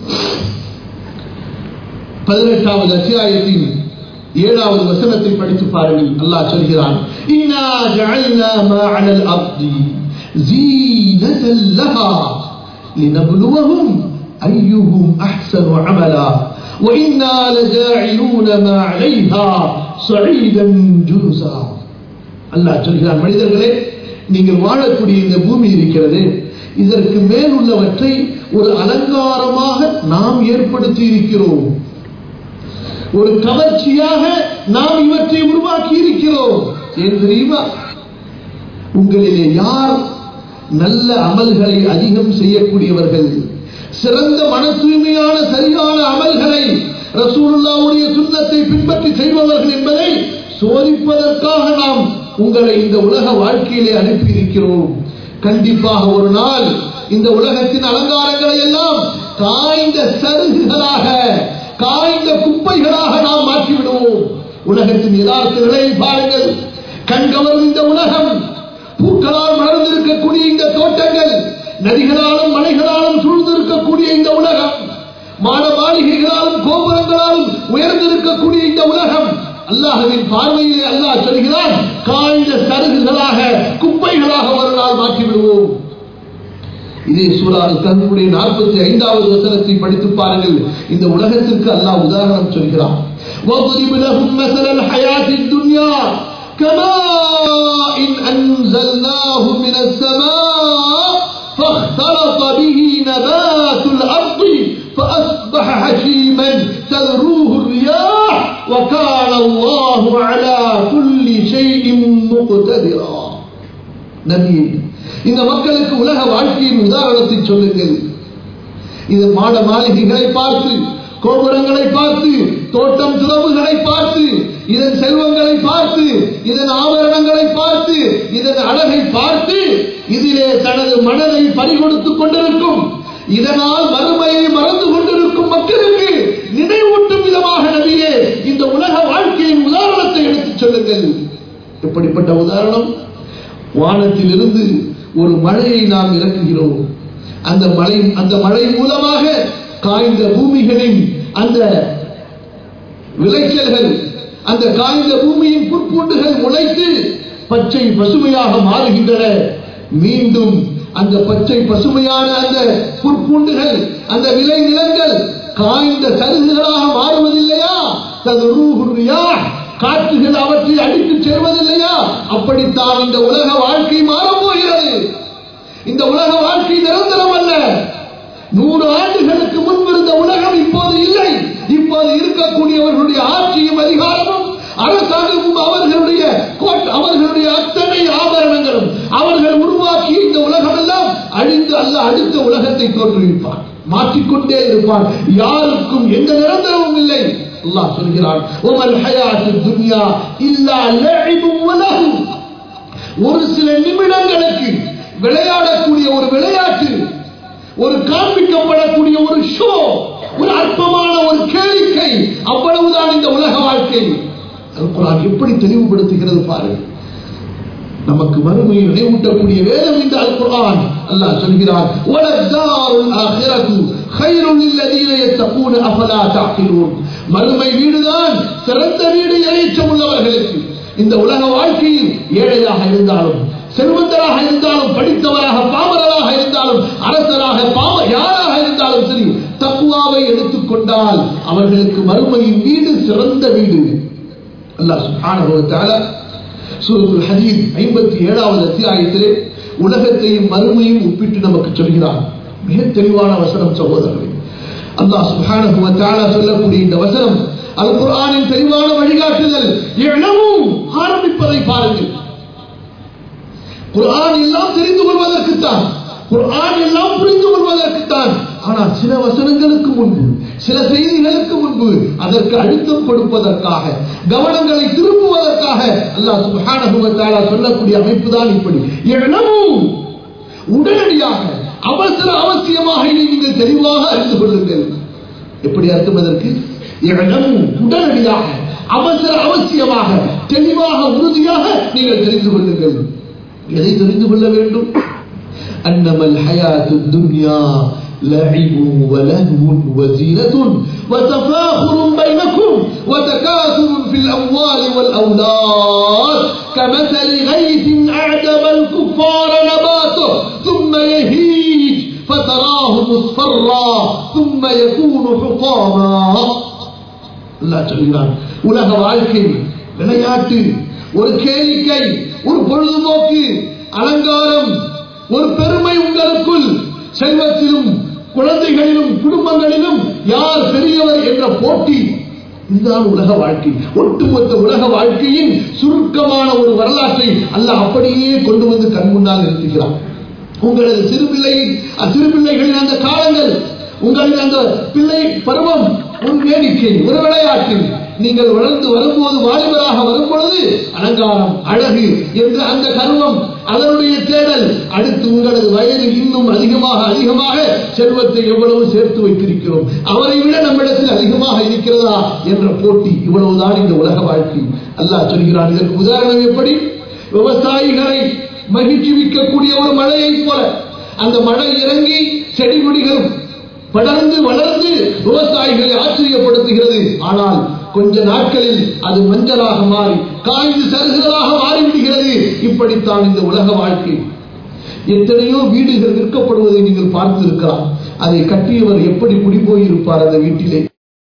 பதினெட்டாவது அத்தியாயத்தின் ஏழாவது வசனத்தை படித்து பாருங்கள் அல்லாஹ் சொல்கிறான் இன்னா ஜஅல்னா மா அலல் அர்தி ஜீனத்தல் லஹா லினப்லுவஹும் அய்யுஹும் அஹ்ஸனு அமலா وإنا لجاعلون ما عليها صعيدا جرزا அல்லாஹ் சொல்கிறான் மனிதர்களே நீங்கள் வாழக்கூடிய இந்த பூமி இருக்கிறது இதற்கு மேல் உள்ளவற்றை ஒரு அலங்காரமாக நாம் ஏற்படுத்தி இருக்கிறோம் ஒரு கவர்ச்சியாக நாம் இவற்றை உருவாக்கி இருக்கிறோம் ஏன் தெரியுமா உங்களிலே யார் நல்ல அமல்களை அதிகம் செய்யக்கூடியவர்கள் சிறந்த மன தூய்மையான சரியான அமல்களை ரசூலுல்லாவுடைய சுண்ணத்தை பின்பற்றி செய்பவர்கள் என்பதை சோதிப்பதற்காக நாம் உங்களை இந்த உலக வாழ்க்கையிலே அனுப்பி இருக்கிறோம் கண்டிப்பாக ஒரு நாள் இந்த உலகத்தின் அலங்காரங்களை எல்லாம் காய்ந்த சருகுகளாக காய்ந்த குப்பைகளாக நாம் மாற்றிவிடுவோம் உலகத்தின் யதார்த்த நிலையை பாருங்கள் கண்கவரும் இந்த உலகம் பூக்களால் மலர்ந்திருக்கக்கூடிய இந்த தோட்டங்கள் நதிகளாலும் மலைகளாலும் சூழ்ந்திருக்கக்கூடிய இந்த உலகம் மாட மாளிகைகளாலும் கோபுரங்களாலும் உயர்ந்திருக்கக்கூடிய இந்த உலகம் அல்லாஹுவின் பார்வையிலே அல்லாஹ் சொல்கிறான் காய்ந்த சருகுகளாக குப்பைகளாக ஒரு நாள் மாற்றி விடுவோம் இதே சூறால் தன்னுடைய நாற்பத்தி ஐந்தாவது வசனத்தை படித்து பாருங்கள் இந்த உலகத்திற்கு அல்லாஹ் உதாரணம் சொல்கிறான் وَاضْرِبْ لَهُمْ مَثَلَ الْحَيَاةِ الدُّنْيَا كَمَاءٍ أَنزَلْنَاهُ مِنَ السَّمَاءِ فاختلط به نبات الأرض فأصبح حشيما تذروه الرياح وكان الله على كل شيء مقتدرا நபியே இந்த மக்களுக்கு உலக வாழ்க்கையின் உதாரணத்தை சொல்லுங்கள் இது மாட மாளிகைகளை பார்த்து கோபுரங்களை பார்த்து தோட்டம் துறவுகளை பார்த்து இதன் செல்வங்களை பார்த்து இதன் ஆபரணங்களை பார்த்து இதன் அழகை பார்த்து இதிலே தனது மனதை பறிகொடுத்துக் கொண்டிருக்கும் இதனால் மறுமையை மறந்து கொண்டிருக்கும் மக்களுக்கு நினைவூட்டும் விதமாக நபியே இந்த உலக வாழ்க்கையின் உதாரணத்தை எடுத்துச் சொல்லுங்கள் எப்படிப்பட்ட உதாரணம் வானத்திலிருந்து ஒரு மழையை நாம் இறக்குகிறோம் அந்த மழை அந்த மழை மூலமாக காய்ந்த பூமிகளின் அந்த விளைச்சல்கள் அந்த காய்ந்த பூமியின் புற்பூண்டுகள் முளைத்து பச்சை பசுமையாக மாறுகின்றன மீண்டும் அந்த பச்சை பசுமையான அந்த புற்பூண்டுகள் அந்த விளை நிலங்கள் காய்ந்த சருகுகளாக மாறுவதில்லையா தது ரூஹுரியா காற்றுகள் அவற்றை அடித்துச் செல்வதில்லையா அப்படித்தான் இந்த உலக வாழ்க்கை மாறப்போகிறது இந்த உலக வாழ்க்கை நிரந்தரம் அல்ல நூறு ஆண்டுகளுக்கு முன்பு இருந்த உலகம் இப்போது இல்லை இப்போது இருக்கக்கூடியவர்களுடைய ஆட்சியும் அதிகாரமும் அரசாங்கமும் அவர்களுடைய கோட் அவர்களுடைய அத்தனை ஆபரணங்களும் அவர்கள் உருவாக்கிய இந்த உலகம் எல்லாம் அழிந்து அல்ல அடுத்த உலகத்தை தோற்றுவிப்பான் மாற்றிக்கொண்டே இருப்பான் யாருக்கும் எந்த நிரந்தரமும் இல்லை அல்லாஹ் சொல்கிறான் உமல் ஹயாத்து துன்யா இல்லா லஇபும் வலஹு ஒரு சில நிமிடங்களுக்கு விளையாடக்கூடிய ஒரு விளையாட்டு ஒரு காண்பிக்கப்படக்கூடிய ஒரு ஷோ ஒரு அற்பமான ஒரு கேளிக்கை அவ்வளவுதான் இந்த உலக வாழ்க்கை குரான் எப்படி தெளிவுபடுத்துகிறது பாருங்கள் நமக்கு மறுமையை நினைவூட்டக்கூடிய வேதம் இந்த அல் குர்ஆன் அல்லாஹ் சொல்கிறார் வலத்தாருல் ஆখিরাতু கைருல் லில்லதீன யத்தகூன அஃபலா தஅகிலூன் மறுமை வீடுதான் சிறந்த வீடு இறைச்சம் உள்ளவர்களுக்கு இந்த உலக வாழ்க்கையில் ஏழையாக இருந்தாலும் செல்வந்தராக இருந்தாலும் படித்தவராக பாமரராக இருந்தாலும் அரசராக பாம யாராக இருந்தாலும் சரி தக்குவாவை எடுத்துக்கொண்டால் அவர்களுக்கு மறுமையின் வீடு சிறந்த வீடு அல்லாஹ் சுப்ஹானஹு வ தஆலா சூரத்துல் ஹதீத் ஐம்பத்தி ஏழாவது அத்தியாயத்திலே உலகத்தையும் மறுமையும் ஒப்பிட்டு நமக்கு சொல்கிறார் மிக தெளிவான வசனம் சகோதரர்களே அல்லாஹ் சுப்ஹானஹு வ தஆலா சொல்லக்கூடிய இந்த வசனம் அல் குர்ஆனின் தெளிவான வழிகாட்டுதல் இளமும் ஆரம்பிப்பதை பாருங்கள் குர்ஆன் எல்லாம் தெரிந்து கொள்வதற்குத்தான் குர்ஆன் எல்லாம் புரிந்து கொள்வதற்குத்தான் ஆனால் சில வசனங்களுக்கு முன்பு சில செய்திகளுக்கு முன்பு அதற்கு அழுத்தம் கொடுப்பதற்காக கவனங்களை திருப்புவதற்காக அல்லாஹ் சுப்ஹானஹு வ தஆலா சொல்லக்கூடிய அமைப்பு தான் இப்படி இளமும் உடனடியாக அவசர அவசியமாக இதை நீங்கள் தெளிவாக அறிந்து கொள்ளுங்கள் எப்படி அர்த்தம் அதற்கு இளமும் உடனடியாக அவசர அவசியமாக தெளிவாக உறுதியாக நீங்கள் தெரிந்து கொள்ளுங்கள் எதை தெரிந்து கொள்ள வேண்டும் அன்னமல் ஹயாத்து துன்யா لعب ولهو وزينة وتفاخر بينكم وتكاثر في الأموال والأولاد كمثل غيث أعجب الكفار نباته ثم يهيج فتراه مصفرا ثم يكون حطاما அல்லாஹ் சொல்கிறான் உலக வாழ்க்கை விளையாட்டு ஒரு கேளிக்கை ஒரு பொழுதுபோக்கு அலங்காரம் ஒரு பெருமை உங்களுக்குள் செல்வத்திலும் குழந்தைகளிலும் குடும்பங்களிலும் யார் பெரியவர் என்ற போட்டி இதுதான் உலக வாழ்க்கை ஒட்டுமொத்த உலக வாழ்க்கையின் சுருக்கமான ஒரு வரலாற்றை அல்லாஹ் அப்படியே கொண்டு வந்து கண் முன்னால் நிறுத்துகிறான் உங்களது சிறு பிள்ளை சிறு பிள்ளைகளின் அந்த காலங்கள் உங்களின் அந்த பிள்ளை பருவம் ஒரு வேடிக்கை ஒரு விளையாட்டு நீங்கள் வளர்ந்து வரும்போது வாலிபராக வரும்பொழுது அலங்காரம் அழகு என்ற அந்த கர்வம் அதனுடைய தேடல் அடுத்து உங்களது வயது இன்னும் அதிகமாக அதிகமாக செல்வத்தை எவ்வளவு சேர்த்து வைத்திருக்கிறோம் அவரை விட நம்மிடத்தில் அதிகமாக இருக்கிறதா என்ற போட்டி இவ்வளவுதான் இந்த உலக வாழ்க்கை அல்லாஹ் சொல்கிறான் இதற்கு உதாரணம் எப்படி விவசாயிகளை மகிழ்ச்சிவிக்கக்கூடிய ஒரு மழையைப் போல அந்த மழை இறங்கி செடி கொடிகள் படர்ந்து வளர்ந்து விவசாயிகளை ஆச்சரியப்படுத்துகிறது ஆனால் கொஞ்ச நாட்களில் அது மஞ்சளாக மாறி காய்ந்து சருகுகளாக மாறிவிடுகிறது இப்படித்தான் இந்த உலக வாழ்க்கை எத்தனையோ வீடுகள் விற்கப்படுவதை நீங்கள் பார்த்திருக்கலாம் அதை கட்டியவர் எப்படி குடிபோயிருப்பார் அந்த வீட்டிலே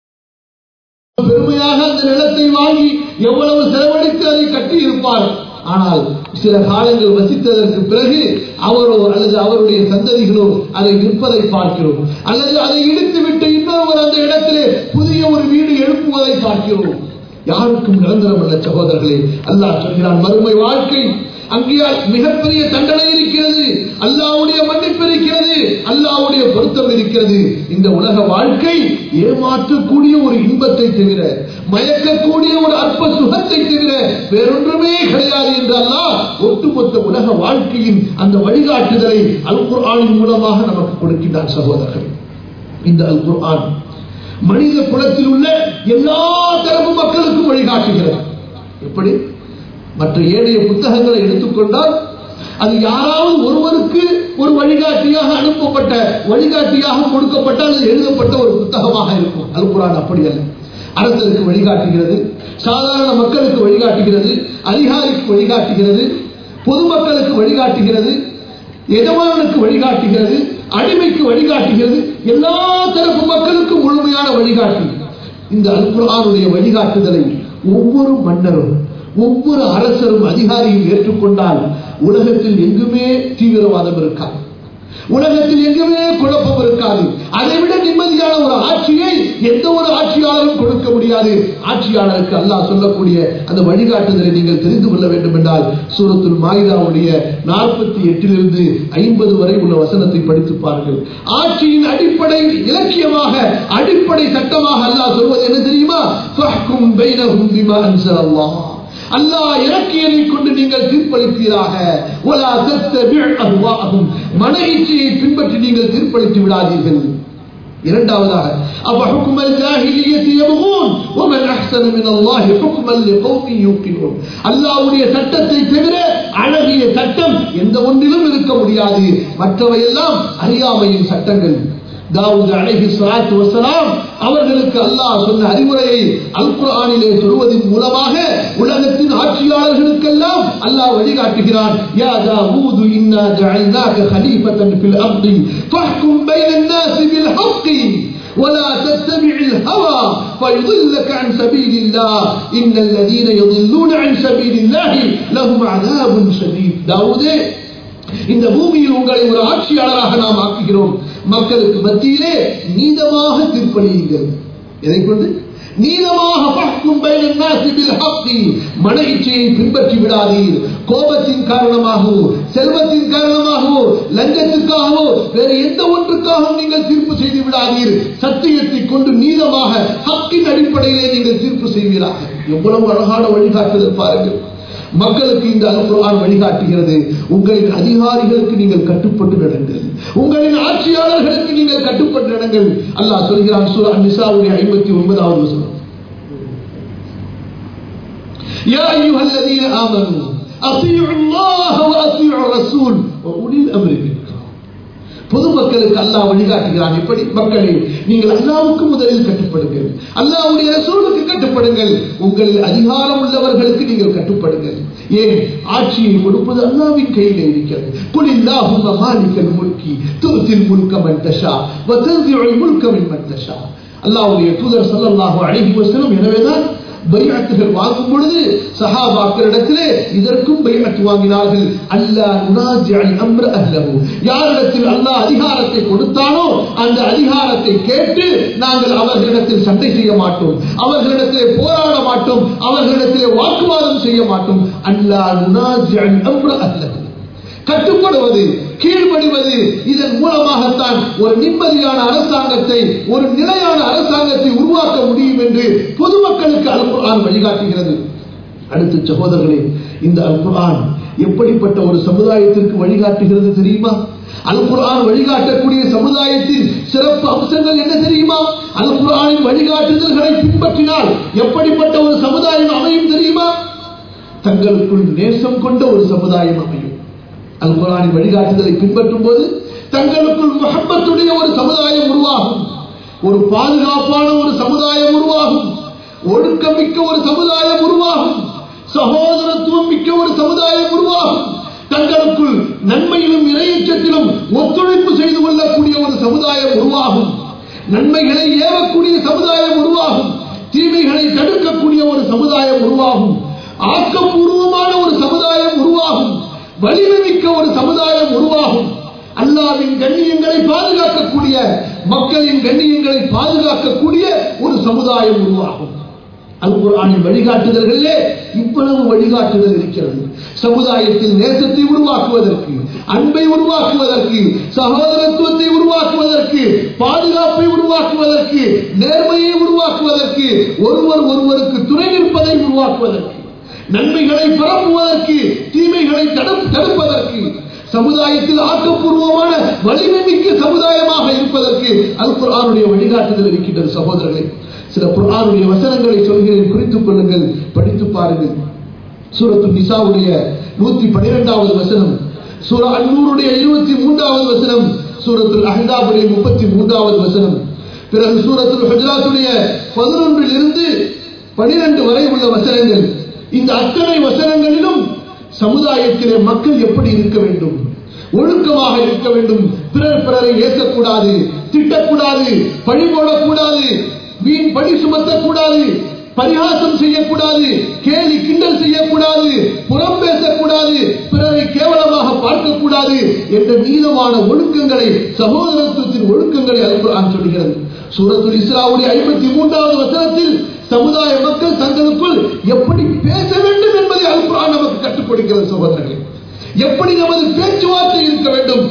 பெருமையாக அந்த நிலத்தை வாங்கி எவ்வளவு செலவழித்து அதை கட்டியிருப்பார் ஆனால் சில காலங்கள் வசித்ததற்கு பிறகு அவரோ அல்லது அவருடைய சந்ததிகளோ அதை விற்பதை பார்க்கிறோம் அல்லது அதை இடித்துவிட்டு இன்னொருவர் அந்த இடத்திலே புதிய ஒரு வீடு எழுப்புவதை பார்க்கிறோம் யாருக்கும் நிரந்தரம் அல்ல சகோதரர்களே அல்லாஹ் சொல்கிறான் மறுமை வாழ்க்கை அங்கே மிகப்பெரிய தண்டனை இருக்கிறது அல்லாவுடைய மன்னிப்பு இருக்கிறது அல்லாவுடைய பொருத்தம் இருக்கிறது இந்த உலக வாழ்க்கை ஏமாற்றக்கூடிய ஒரு இன்பத்தை தவிர மயக்கக்கூடிய ஒரு அற்ப சுகத்தை தவிர வேறொன்றுமே கிடையாது என்று அல்லாஹ் ஒட்டுமொத்த உலக வாழ்க்கையின் அந்த வழிகாட்டுதலை அல் குர்ஆனின் மூலமாக நமக்கு கொடுக்கின்றான் சகோதரர்கள் இந்த அல் குர்ஆன் மனித குலத்தில் உள்ள எல்லா தரப்பு மக்களுக்கும் வழிகாட்டுகிறது எப்படி மற்ற ஏழைய புத்தகங்களை எடுத்துக்கொண்டால் அது யாராவது ஒருவருக்கு ஒரு வழிகாட்டியாக அனுப்பப்பட்ட வழிகாட்டியாக கொடுக்கப்பட்ட அல்லது எழுதப்பட்ட ஒரு புத்தகமாக இருக்கும் அல் குரான் அப்படி அல்ல அரசருக்கு வழிகாட்டுகிறது சாதாரண மக்களுக்கு வழிகாட்டுகிறது அதிகாரிக்கு வழிகாட்டுகிறது பொதுமக்களுக்கு வழிகாட்டுகிறது எஜமானுக்கு வழிகாட்டுகிறது அடிமைக்கு வழிகாட்டுகிறது எல்லா தரப்பு மக்களுக்கும் முழுமையான வழிகாட்டு இந்த அல் குரானுடைய வழிகாட்டுதலை ஒவ்வொரு மன்னரும் ஒவ்வொரு அரசரும் அதிகாரியும் ஏற்றுக்கொண்டால் உலகத்தில் எங்குமே தீவிரவாதம் இருக்காது உலகத்தில் எங்குமே குழப்பம் இருக்காது அதை விட நிம்மதியான ஒரு ஆட்சியை எந்த ஒரு ஆட்சியாளரும் கொடுக்க முடியாது ஆட்சியாளருக்கு அல்லாஹ் சொல்லக்கூடிய அந்த வழிகாட்டுதலை நீங்கள் தெரிந்து கொள்ள வேண்டும் என்றால் சூரத்துல் மாயிதாவுடைய நாற்பத்தி எட்டிலிருந்து ஐம்பது வரை உள்ள வசனத்தை படித்து பாருங்கள் ஆட்சியின் அடிப்படை இலக்கியமாக அடிப்படை சட்டமாக அல்லாஹ் சொல்வது என்ன தெரியுமா ஃபஹ்கும் பைனஹும் பிமா அன்ஸலல்லாஹ் அல்லாஹ் இறக்கியதை கொண்டு நீங்கள் தீர்ப்பளிப்பீராக ஒலா அஹ்வாஹும் மன இச்சையை பின்பற்றி நீங்கள் தீர்ப்பளித்து விடாதீர்கள் இரண்டாவதாக அப்ப ஹுக்மல் ஜாஹிலியத்தி யபகூன் வமன் அஹ்ஸன மின் அல்லாஹ் ஹுக்மன் லிகௌமி யூகினூன் அல்லாஹ்வுடைய சட்டத்தை தவிர அழகிய சட்டம் எந்த ஒன்றிலும் இருக்க முடியாது மற்றவையெல்லாம் அறியாமையின் சட்டங்கள் தாவூத் அலைஹி ஸலாத்து வஸலாம் அவர்களுக்கு அல்லாஹ் சொன்ன அறிவுரையை அல் குர்ஆனிலே சொல்வதன் மூலமாக உலகத்தின் ஆட்சியாளர்களுக்கெல்லாம் அல்லாஹ் வழிகாட்டுகிறான் யா தாவூது இன்னா ஜஅல்நாக خليفة في الأرض فاحكم بين الناس بالحق ولا تتبع الهوى فيضلك عن سبيل الله إن الذين يضلون عن سبيل الله لهم عذاب شديد داوودே இந்த பூமியில் உங்களை ஒரு ஆட்சியாளராக நாம் ஆக்குகிறோம் மக்களுக்கு மத்தியிலே நீதமாக தீர்ப்பளியுங்கள் எதை கொண்டு நீதமாக பஹ்கும் பைனன் நாஸி பில் ஹக்கி மன இச்சையை பின்பற்றி விடாதீர் கோபத்தின் காரணமாகவோ செல்வத்தின் காரணமாகவோ லஞ்சத்துக்காகவோ வேறு எந்த ஒன்றுக்காகவும் நீங்கள் தீர்ப்பு செய்து விடாதீர் சத்தியத்தை கொண்டு நீதமாக ஹக்கின் அடிப்படையிலே நீங்கள் தீர்ப்பு செய்வீராக எவ்வளவு அழகான வழிகாட்டுதல் பாருங்கள் மக்களுக்கு இந்த அல்குரான் வழிகாட்டுகிறது உங்களின் அதிகாரிகளுக்கு நீங்கள் கட்டுப்பட்டு நடங்கள் உங்களின் ஆட்சியாளர்களுக்கு நீங்கள் கட்டுப்பட்டு நடங்கள் அல்லாஹ் சொல்கிறான் சூரா நிசாவுடைய ஐம்பத்தி ஒன்பதாவது வசனம் يا أيها الذين آمنوا أطيعوا الله وأطيعوا الرسول وأولي الأمر منكم பொதுமக்களுக்கு அல்லாஹ் வழிகாட்டுகிறான் எப்படி மக்களே நீங்கள் அல்லாவுக்கு முதலில் கட்டுப்படுங்கள் அல்லாவுடைய ரசூலுக்கு கட்டுப்படுங்கள் உங்களில் அதிகாரம் உள்ளவர்களுக்கு நீங்கள் கட்டுப்படுங்கள் ஏன் ஆட்சியை கொடுப்பது அல்லாவின் கையிலே இருக்கிறது குல் இல்லாஹும்ம மாலிக்கல் முல்கி துர்த்தில் முல்க மன் தஷா வ தன்சிஉல் முல்க மிம்மன் தஷா அல்லாஹ்வுடைய தூதர் ஸல்லல்லாஹு அலைஹி வஸல்லம் எனவேதான் பைஅத்துகள் வாங்கும் பொழுது சஹாபாக்களிடத்திலே இதற்கும் பைஅத் வாங்கினார்கள் அல்லாஹ் நுனாஜிஅல் அம்ர அஹ்லஹு யாரிடத்தில் அல்லாஹ் அதிகாரத்தை கொடுத்தானோ அந்த அதிகாரத்தை கேட்டு நாங்கள் அவர்களிடத்தில் சண்டை செய்ய மாட்டோம் அவர்களிடத்திலே போராட மாட்டோம் அவர்களிடத்திலே வாக்குவாதம் செய்ய மாட்டோம் அல்லாஹ் நுனாஜிஅல் அம்ர அஹ்லஹு கட்டுப்படுவது கீழ்ப்படிவது இதன் மூலமாகத்தான் ஒரு நிம்மதியான அரசாங்கத்தை ஒரு நிலையான அரசாங்கத்தை உருவாக்க முடியும் என்று பொதுமக்களுக்கு அல்குர்ஆன் வழிகாட்டுகிறது அடுத்து சகோதரர்களே இந்த அல்குர்ஆன் எப்படிப்பட்ட ஒரு சமுதாயத்திற்கு வழிகாட்டுகிறது தெரியுமா அல் குர்ஆன் வழிகாட்டக்கூடிய சமுதாயத்தின் சிறப்பு அம்சங்கள் என்ன தெரியுமா அல் குர்ஆனின் வழிகாட்டுதல்களை பின்பற்றினால் எப்படிப்பட்ட ஒரு சமுதாயம் அமையும் தெரியுமா தங்களுக்குள் நேசம் கொண்ட ஒரு சமுதாயம் அமையும் அல் குரானின் வழிகாட்டுதலை பின்பற்றும் போது தங்களுக்குள் முகப்பத்துடைய ஒரு சமுதாயம் உருவாகும் ஒரு பாதுகாப்பான ஒரு சமுதாயம் உருவாகும் ஒழுக்கம் மிக்க ஒரு சமுதாயம் உருவாகும் சகோதரத்துவம் மிக்க ஒரு சமுதாயம் உருவாகும் தங்களுக்குள் நன்மையிலும் இறையச்சத்திலும் ஒத்துழைப்பு செய்து கொள்ளக்கூடிய ஒரு சமுதாயம் உருவாகும் நன்மைகளை ஏவக்கூடிய சமுதாயம் உருவாகும் தீமைகளை தடுக்கக்கூடிய ஒரு சமுதாயம் உருவாகும் ஆக்கப்பூர்வமான ஒரு சமுதாயம் உருவாகும் வலிமை மிக்க ஒரு சமுதாயம் உருவாகும் அல்லாவின் கண்ணியங்களை பாதுகாக்கக்கூடிய மக்களின் கண்ணியங்களை பாதுகாக்கக்கூடிய ஒரு சமுதாயம் உருவாகும் அல் குரானின் வழிகாட்டுதல்களிலே இவ்வளவு வழிகாட்டுதல் இருக்கிறது சமுதாயத்தில் நேசத்தை உருவாக்குவதற்கு அன்பை உருவாக்குவதற்கு சகோதரத்துவத்தை உருவாக்குவதற்கு பாதுகாப்பை உருவாக்குவதற்கு நேர்மையை உருவாக்குவதற்கு ஒருவர் ஒருவருக்கு துணை நிற்பதை உருவாக்குவதற்கு நன்மைகளை பரப்புவதற்கு தீமைகளை தடுப்பதற்கு சமுதாயத்தில் ஆக்கப்பூர்வமான வலிமை மிக்க சமுதாயமாக இருப்பதற்கு அல் குரானுடைய வழிகாட்டுதல் இருக்கின்றது சகோதரர்களே சில குரானுடைய வசனங்களை சொல்கிறேன் குறித்துக் கொள்ளுங்கள் படித்து பாருங்கள் சூரத்து நிசாவுடைய நூத்தி பனிரெண்டாவது வசனம் சூர அன்னூருடைய இருபத்தி மூன்றாவது வசனம் சூரத்துல் அஹ்தாபுடைய முப்பத்தி மூன்றாவது வசனம் பிறகு சூரத்துல் ஹஜராத்துடைய பதினொன்றில் இருந்து பனிரெண்டு வரை உள்ள வசனங்கள் இந்த அத்தனை வசனங்களிலும் சமுதாயத்திலே மக்கள் எப்படி இருக்க வேண்டும் ஒழுக்கமாக இருக்க வேண்டும் பிறர் பிறரை ஏற்கக்கூடாது திட்டக்கூடாது பழி போடக்கூடாது வீண் பழி சுமத்தக்கூடாது பரிகாசம் செய்யக்கூடாது கேலி கிண்டல் செய்யக்கூடாது புறம் பேசக்கூடாது பிறரை கேவலமாக பார்க்கக்கூடாது என்ற நீளமான ஒழுக்கங்களை சகோதரத்துவத்தின் ஒழுக்கங்களை அல்குரான் சொல்கிறது சூரத்துல் இஸ்ராவுடைய ஐம்பத்தி மூன்றாவது வசனத்தில் சமுதாய மக்கள் தங்களுக்குள் எப்படி பேச வேண்டும் என்பதை அல்குரான் நமக்கு கற்றுக் கொடுக்கிறது சகோதரர்களே எப்படி நமது பேச்சுவார்த்தை இருக்க வேண்டும்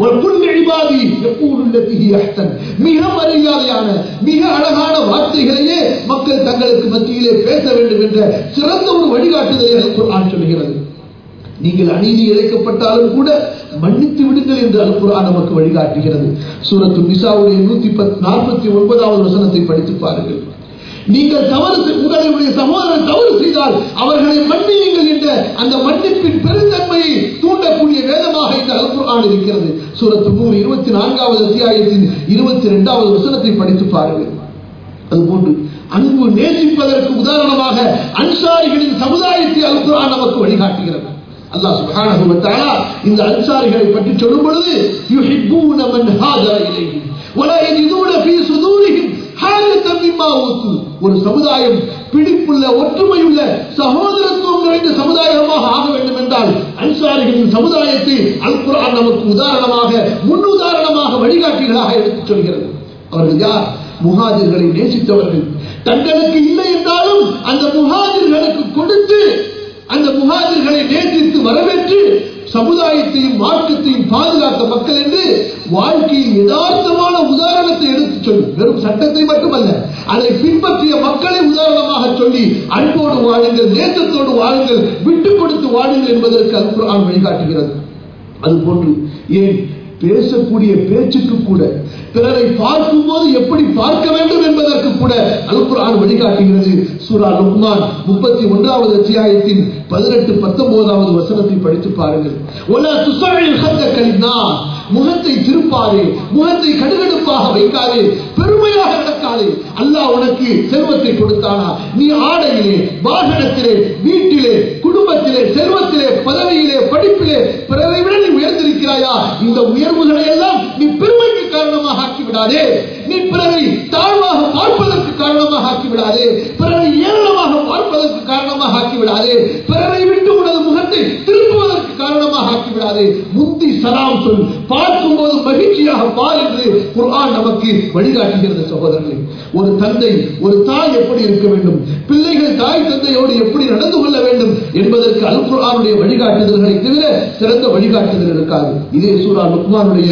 மிக மரியாதையான மிக அழகான வார்த்தைகளையே மக்கள் தங்களுக்கு மத்தியிலே பேச வேண்டும் என்ற சிறந்த ஒரு வழிகாட்டுதலை அல்குரான் சொல்கிறது நீங்கள் அநீதி இழைக்கப்பட்டாலும் கூட மன்னித்து விடுங்கள் என்று அல்குரான் நமக்கு வழிகாட்டுகிறது சூரத்து நிசாவுடைய நூத்தி நாற்பத்தி ஒன்பதாவது வசனத்தை படித்து பாருங்கள் நீங்கள் தவறு உங்களுடைய சகோதரர் தவறு செய்தால் அவர்களை மன்னியுங்கள் என்ற அந்த மன்னிப்பின் பெருந்தன்மையை தூண்டக்கூடிய வேதமாக இந்த அல்குரான் இருக்கிறது சூரத்து நூறு இருபத்தி நான்காவது அத்தியாயத்தின் இருபத்தி இரண்டாவது வசனத்தை படித்து பாருங்கள் அதுபோன்று அன்பு நேசிப்பதற்கு உதாரணமாக அன்சாரிகளின் சமுதாயத்தை அல்குரான் நமக்கு வழிகாட்டுகிறது அல்லாஹ் சுப்ஹானஹு வ தஆலா இந்த அன்சாரிகளை பற்றி சொல்லும் பொழுது யுஹிப்பூன மன் ஹாஜர இலைஹிம் வலா யஜிதூன ஃபீ சுதூரிஹிம் ஹாஜத்தன் மிம்மா ஊத்து ஒரு சமுதாயம் பிடிப்புள்ள ஒற்றுமையுள்ள சகோதரத்துவம் நிறைந்த சமுதாயமாக ஆக வேண்டும் என்றால் அன்சாரிகளின் சமுதாயத்தை அல் குர்ஆன் நமக்கு உதாரணமாக முன்னுதாரணமாக வழிகாட்டிகளாக எடுத்துச் சொல்கிறது அவர்கள் யார் முஹாஜிர்களை நேசித்தவர்கள் தங்களுக்கு இல்லை என்றாலும் அந்த முஹாஜிர்களுக்கு கொடுத்து அந்த முஹாஜிர்களை நேசித்து வரவேற்று சமுதாயத்தையும் மார்க்கத்தையும் பாதுகாத்த மக்கள் என்று வாழ்க்கையில் யதார்த்தமான உதாரணத்தை எடுத்துச் சொல்லும் வெறும் சட்டத்தை மட்டுமல்ல அதை பின்பற்றிய மக்களை உதாரணமாக சொல்லி அன்போடு வாழுங்கள் நேசத்தோடு வாழுங்கள் விட்டுக் கொடுத்து வாழுங்கள் என்பதற்கு அல் குர்ஆன் வழிகாட்டுகிறது அதுபோன்று ஏன் பேசக்கூடிய பேச்சுக்கு கூட பிறரை பார்க்கும் போது எப்படி பார்க்க வேண்டும் என்பதற்கு கூட அல்குரான் வழிகாட்டுகிறது சூரா லுக்மான் முப்பத்தி ஒன்றாவது அத்தியாயத்தின் பதினெட்டு பத்தொன்பதாவது வசனத்தை படித்து பாருங்கள் ஒல துசழில் ஹத்த கலினா முகத்தை திருப்பாதே முகத்தை கடுகடுப்பாக வைக்காதே பெருமையாக நடக்காதே அல்லாஹ் உனக்கு செல்வத்தை கொடுத்தானா நீ ஆடையிலே வாகனத்திலே வீட்டிலே குடும்பத்திலே செல்வத்திலே பதவியிலே படிப்பிலே பிறரை விட நீ உயர்ந்திருக்கிறாயா இந்த உயர்வுகளை எல்லாம் நீ பெருமைக்கு காரணமாக ஆக்கி விடாதே நீ பிறரை தாழ்வாக பார்ப்பதற்கு காரணமாக ஆக்கி விடாதே பிறரை ஏளனமாக பார்ப்பதற்கு காரணமாக ஆக்கி விடாதே பிறரை விட்டு உனது முகத்தை திருப்புவதற்கு காரணமாக ஆக்கி விடாதே முந்தி சலாம் சொல் பார்க்கும் போது மகிழ்ச்சியாக பார் என்று குர்ஆன் நமக்கு வழிகாட்டுகிறது சகோதரர்களே ஒரு தந்தை ஒரு தாய் எப்படி இருக்க வேண்டும் பிள்ளைகள் தாய் தந்தையோடு எப்படி நடந்து கொள்ள வேண்டும் என்பதற்கு அல் குர்ஆனுடைய வழிகாட்டுதல்களை தவிர சிறந்த வழிகாட்டுதல் இருக்காது இதே சூரா லுக்மானுடைய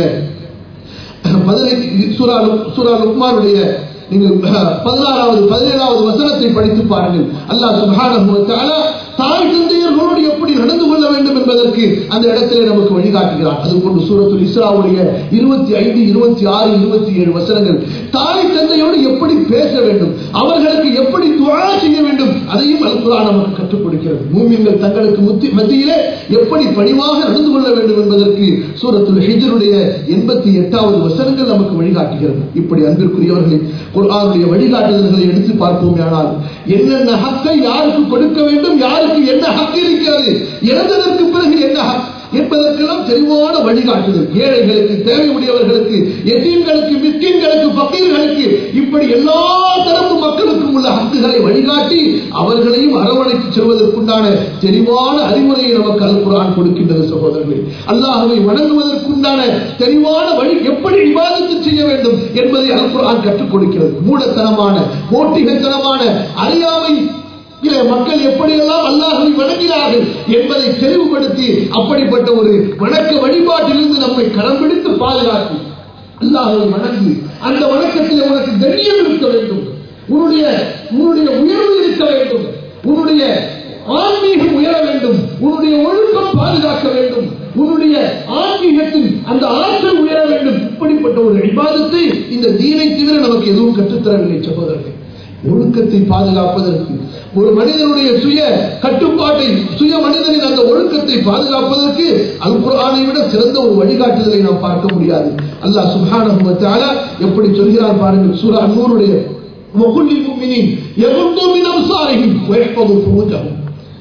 பதினைந்து சூரா லுக்- சூரா லுக்மானுடைய நீங்கள் பதினாறாவது பதினேழாவது வசனத்தை படித்து பாருங்கள் அல்லாஹ் சுப்ஹானஹு வ தஆலா தாய் தந்தையர்களோடு எப்படி நடந்து கொள்ள வேண்டும் என்பதற்கு அந்த இடத்திலே நமக்கு வழிகாட்டுகிறார் அதுபோன்று சூரத்துல் இஸ்ராவுடைய இருபத்தி ஐந்து இருபத்தி ஆறு இருபத்தி ஏழு வசனங்கள் தாய் தந்தையோடு எப்படி பேச வேண்டும் அவர்களுக்கு எப்படி துவா செய்ய வேண்டும் அதையும் அல்குரான் நமக்கு கற்றுக் கொடுக்கிறது மூமியங்கள் தங்களுக்கு முத்தி மத்தியிலே எப்படி பணிவாக நடந்து கொள்ள வேண்டும் என்பதற்கு சூரத்துல் ஹிஜருடைய எண்பத்தி எட்டாவது வசனங்கள் நமக்கு வழிகாட்டுகிறது இப்படி அன்பிற்குரியவர்களை குர்ஆனுடைய வழிகாட்டுதல்களை எடுத்து பார்ப்போமே ஆனால் என்னென்ன ஹக்கை யாருக்கு கொடுக்க வேண்டும் யாருக்கு என்ன ஹக்கு இருக்கிறது இறந்ததற்கு பிறகு என்ன ஹக் என்பதற்கெல்லாம் தெளிவான வழிகாட்டுதல் ஏழைகளுக்கு தேவையுடையவர்களுக்கு எத்தீன்களுக்கு மிஸ்கின்களுக்கு பக்கீர்களுக்கு இப்படி எல்லா தரப்பு மக்களுக்கும் உள்ள ஹக்குகளை வழிகாட்டி அவர்களையும் அரவணைத்து செல்வதற்குண்டான தெளிவான அறிவுரையை நமக்கு அல் குரான் கொடுக்கின்றது சகோதரர்களே அல்லாஹவை வணங்குவதற்குண்டான தெளிவான வழி எப்படி விவாதத்து செய்ய வேண்டும் என்பதை அல் குரான் கற்றுக் கொடுக்கிறது மூடத்தனமான போட்டிகத்தனமான அறியாமை இதிலே மக்கள் எப்படியெல்லாம் அல்லாஹை வணங்கினார்கள் என்பதை தெளிவுபடுத்தி அப்படிப்பட்ட ஒரு வணக்க வழிபாட்டிலிருந்து நம்மை கரம் பிடித்து பாதுகாத்து அல்லாஹை வணங்கி அந்த வணக்கத்தில் உனக்கு கண்ணியம் இருக்க வேண்டும் உன்னுடைய உன்னுடைய உயர்வு இருக்க வேண்டும் உன்னுடைய ஆன்மீகம் உயர வேண்டும் உன்னுடைய ஒழுக்கம் பாதுகாக்க வேண்டும் உன்னுடைய ஆன்மீகத்தின் அந்த ஆற்றல் உயர வேண்டும் இப்படிப்பட்ட ஒரு விவாதத்தை இந்த தீனை தவிர நமக்கு எதுவும் கற்றுத்தரவில்லை சகோதரர்கள் ஒழுக்கத்தை பாதுகாப்பதற்கு ஒரு மனிதனுடைய சுய கட்டுப்பாட்டை சுய மனிதனின் அந்த ஒழுக்கத்தை பாதுகாப்பதற்கு அல் குரானை விட சிறந்த ஒரு வழிகாட்டுதலை நாம் பார்க்க முடியாது அல்லாஹ் சுபான எப்படி சொல்கிறார் பாருங்கள் சூரா நூறுடைய وكل المؤمنين يغضوا من أبصارهم ويحفظوا فروجهم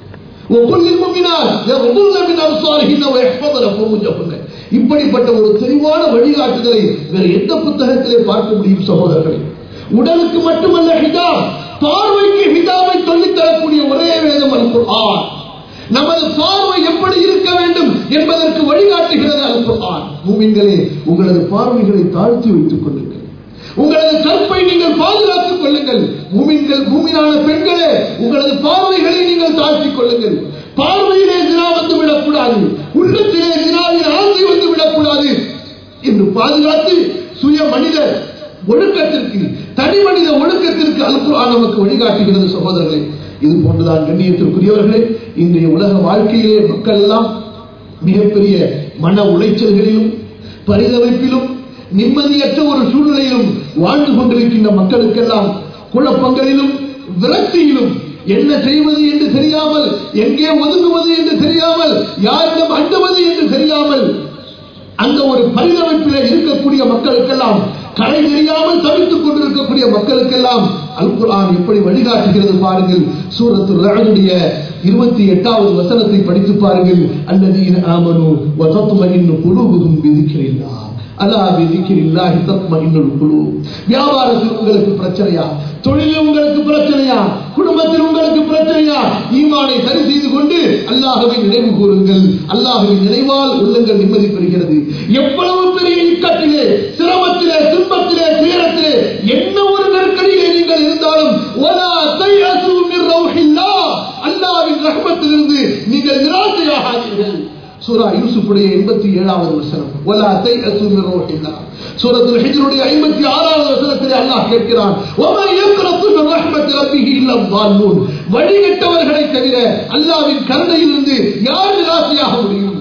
وكل المؤمنات يغضن من أبصارهن ويحفظن فروجهن இப்படிப்பட்ட ஒரு தெளிவான வழிகாட்டுதலை வேறு எந்த புத்தகத்திலே பார்க்க முடியும் சகோதரர்களே உடலுக்கு மட்டுமல்ல ஹிஜாப் பார்வைக்கு ஹிஜாபை சொல்லித் தரக்கூடிய ஒரே வேதம் அல் குர்ஆன் நமது பார்வை எப்படி இருக்க வேண்டும் என்பதற்கு வழிகாட்டுகிறது அல் குர்ஆன் மூமின்களே உங்களது பார்வைகளை தாழ்த்தி வைத்துக் கொள்ளுங்கள் உங்களது கற்பை நீங்கள் பாதுகாத்துக் கொள்ளுங்கள் மூமின்கள் மூமினான பெண்களே உங்களது பார்வைகளை நீங்கள் தாழ்த்திக் கொள்ளுங்கள் பார்வையிலே தினா வந்து விடக்கூடாது உள்ளத்திலே தினாவின் ஆசை வந்து விடக்கூடாது என்று பாதுகாத்து சுய மனித ஒழுக்கத்திற்கு தனி மனித ஒழுக்கத்திற்கு அல்குரான் நமக்கு வழிகாட்டுகிறது சகோதரர்களே இது போன்றுதான் கண்ணியத்திற்குரியவர்களே இன்றைய உலக வாழ்க்கையிலே மக்கள் எல்லாம் மிகப்பெரிய மன உளைச்சல்களிலும் பரிதவிப்பிலும் நிம்மதியற்ற ஒரு சூழ்நிலையிலும் வாழ்ந்து கொண்டிருக்கின்ற மக்களுக்கெல்லாம் குழப்பங்களிலும் விரக்தியிலும் என்ன செய்வது என்று தெரியாமல் எங்கே ஒதுங்குவது என்று தெரியாமல் யாரிடம் அண்டுவது என்று தெரியாமல் அந்த ஒரு பரிதவிப்பில் இருக்கக்கூடிய மக்களுக்கெல்லாம் கரை தெரியாமல் தவித்துக் கொண்டிருக்கக்கூடிய மக்களுக்கெல்லாம் அல் குரான் எப்படி வழிகாட்டுகிறது பாருங்கள் சூரத்து ரகனுடைய இருபத்தி எட்டாவது வசனத்தை படித்து பாருங்கள் அல்லதீன ஆமனு வதத்துமஇன்னு குலூபுகும் பிதிக்கிறில்லா அலா பிதிக்கிரில்லாஹி தத்மஇன்னுல் குலூப் வியாபாரத்தில் உங்களுக்கு பிரச்சனையா தொழிலில் உங்களுக்கு பிரச்சனையா குடும்பத்தில் உங்களுக்கு பிரச்சனையா ஈமானை சரி செய்து கொண்டு அல்லாஹவை நினைவு கூறுங்கள் அல்லாஹவின் நினைவால் உள்ளங்கள் நிம்மதி பெறுகிறது எவ்வளவு பெரிய இக்கட்டிலே சிரமத்திலே துன்பத்திலே துயரத்திலே என்ன ஒரு நெருக்கடியிலே நீங்கள் இருந்தாலும் ஒலா தையசு மிர் ரௌஹில்லா அல்லாஹ்வின் ரஹ்மத்திலிருந்து நீங்கள் நிராசையாகாதீர்கள் சூரா யூசுஃபுடைய எண்பத்தி ஏழாவது வசனம் ஒலா தையசு மிர் ரௌஹில்லா சூரத்துல் ஹிஜ்ருடைய 56வது வசனத்திலே அல்லாஹ் கேட்கிறான் وَمَن يَقْنَطُ مِن رَّحْمَةِ رَبِّهِ إِلَّا الضَّالُّونَ வழிகட்டவர்களை தவிர அல்லாஹ்வின் கருணையிலிருந்து யார் நிராசையாக முடியும்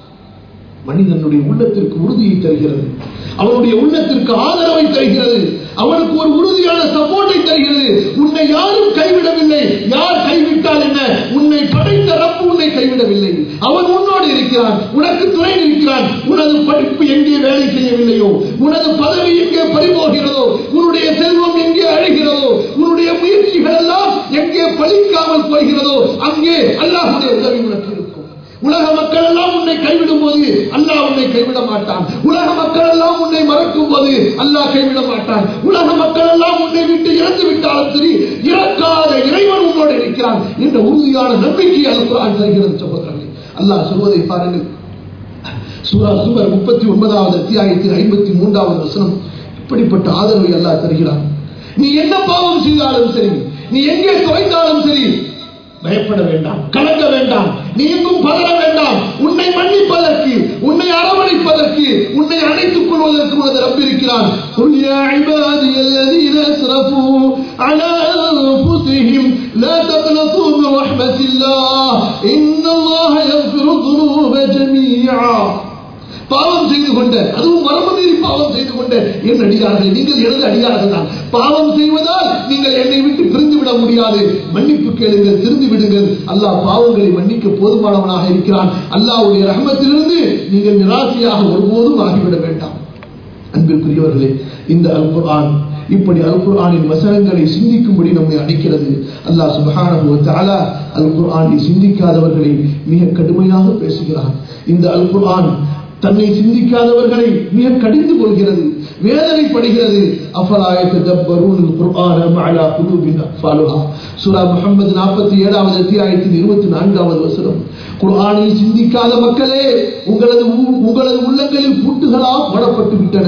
மனிதனுடைய உள்ளத்திற்கு உறுதியை தருகிறது அவனுடைய உள்ளத்திற்கு ஆதரவை தருகிறது அவனுக்கு ஒரு உறுதியான சப்போர்ட்டை தருகிறது உன்னை யாரும் கைவிடவில்லை யார் கைவிட்டால் என்ன உன்னை படைத்த ரப்பு உன்னை கைவிடவில்லை அவன் உன்னோடு இருக்கிறான் உனக்கு துணை இருக்கிறான் உனது படிப்பு எங்கே வேலை செய்யவில்லையோ உனது பதவி எங்கே பறிபோகிறதோ உன்னுடைய செல்வம் எங்கே அழைகிறதோ உன்னுடைய முயற்சிகள் எல்லாம் எங்கே பலிக்காமல் போகிறதோ அங்கே அல்லாஹுடைய உதவி உனக்கு இருக்கும் உலக மக்கள் எல்லாம் உன்னை கைவிடும் போது அல்லாஹ் உன்னை கைவிட மாட்டான் உலக மக்கள் எல்லாம் உன்னை மறக்கும் போது அல்லாஹ் கைவிட மாட்டான் உலக மக்கள் எல்லாம் உன்னை விட்டு இறந்து விட்டாலும் சரி இறக்காத இறைவன் உன்னோடு இருக்கிறான் என்ற உறுதியான நம்பிக்கை அல்குரான் தருகிறது சகோதரர்களே அல்லாஹ் சொல்வதை பாருங்கள் சூரா சுமர் முப்பத்தி ஒன்பதாவது அத்தியாயத்தில் ஐம்பத்தி மூன்றாவது வசனம் இப்படிப்பட்ட ஆதரவை அல்லாஹ் தருகிறான் நீ என்ன பாவம் செய்தாலும் சரி நீ எங்கே தொலைந்தாலும் சரி பயப்பட வேண்டாம் கலங்க வேண்டாம் நீ எங்கும் பதற வேண்டாம் உன்னை மன்னிப்பதற்கு உன்னை அரவணைப்பதற்கு உன்னை அணைத்துக் கொள்வதற்கு உனது ரப் இருக்கிறான் قل يا عبادي الذين اسرفوا على انفسهم لا تقنطوا من رحمة الله إن الله يغفر الذنوب جميعا பாவம் செய்து கொண்ட அதுவும் மரபு மீறி பாவம் செய்து கொண்ட என் அடியார்கள் நீங்கள் எனது அடியார்கள் தான் பாவம் செய்வதால் நீங்கள் என்னை விட்டு பிரிந்து விட முடியாது மன்னிப்பு கேளுங்கள் திரும்பி விடுங்கள் அல்லாஹ் பாவங்களை மன்னிக்க போதுமானவனாக இருக்கிறான் அல்லாஹ்வுடைய ரஹமத்திலிருந்து நீங்கள் நிராசையாக ஒருபோதும் ஆகிவிட வேண்டாம் அன்பிற்குரியவர்களே இந்த அல் குர்ஆன் இப்படி அல் குர்ஆனின் வசனங்களை சிந்திக்கும்படி நம்மை அழைக்கிறது அல்லாஹ் சுப்ஹானஹு வ தஆலா அல் குர்ஆனை சிந்திக்காதவர்களை மிக கடுமையாக பேசுகிறான் இந்த அல் குர்ஆன் தன்னை சிந்திக்காதவர்களை மிக கடிந்து கொள்கிறது வேதனைப்படுகிறது அஃபலாயத்து தப்பரூன் குர்ஆன மஅலா குலூபின் அக்ஃபாலுஹா சூரா முஹம்மது 47வது அத்தியாயத்தின் 24வது வசனம் குர்ஆனை சிந்திக்காத மக்களே உங்களது உ- உங்களது உள்ளங்களில் பூட்டுகளா போடப்பட்டு விட்டன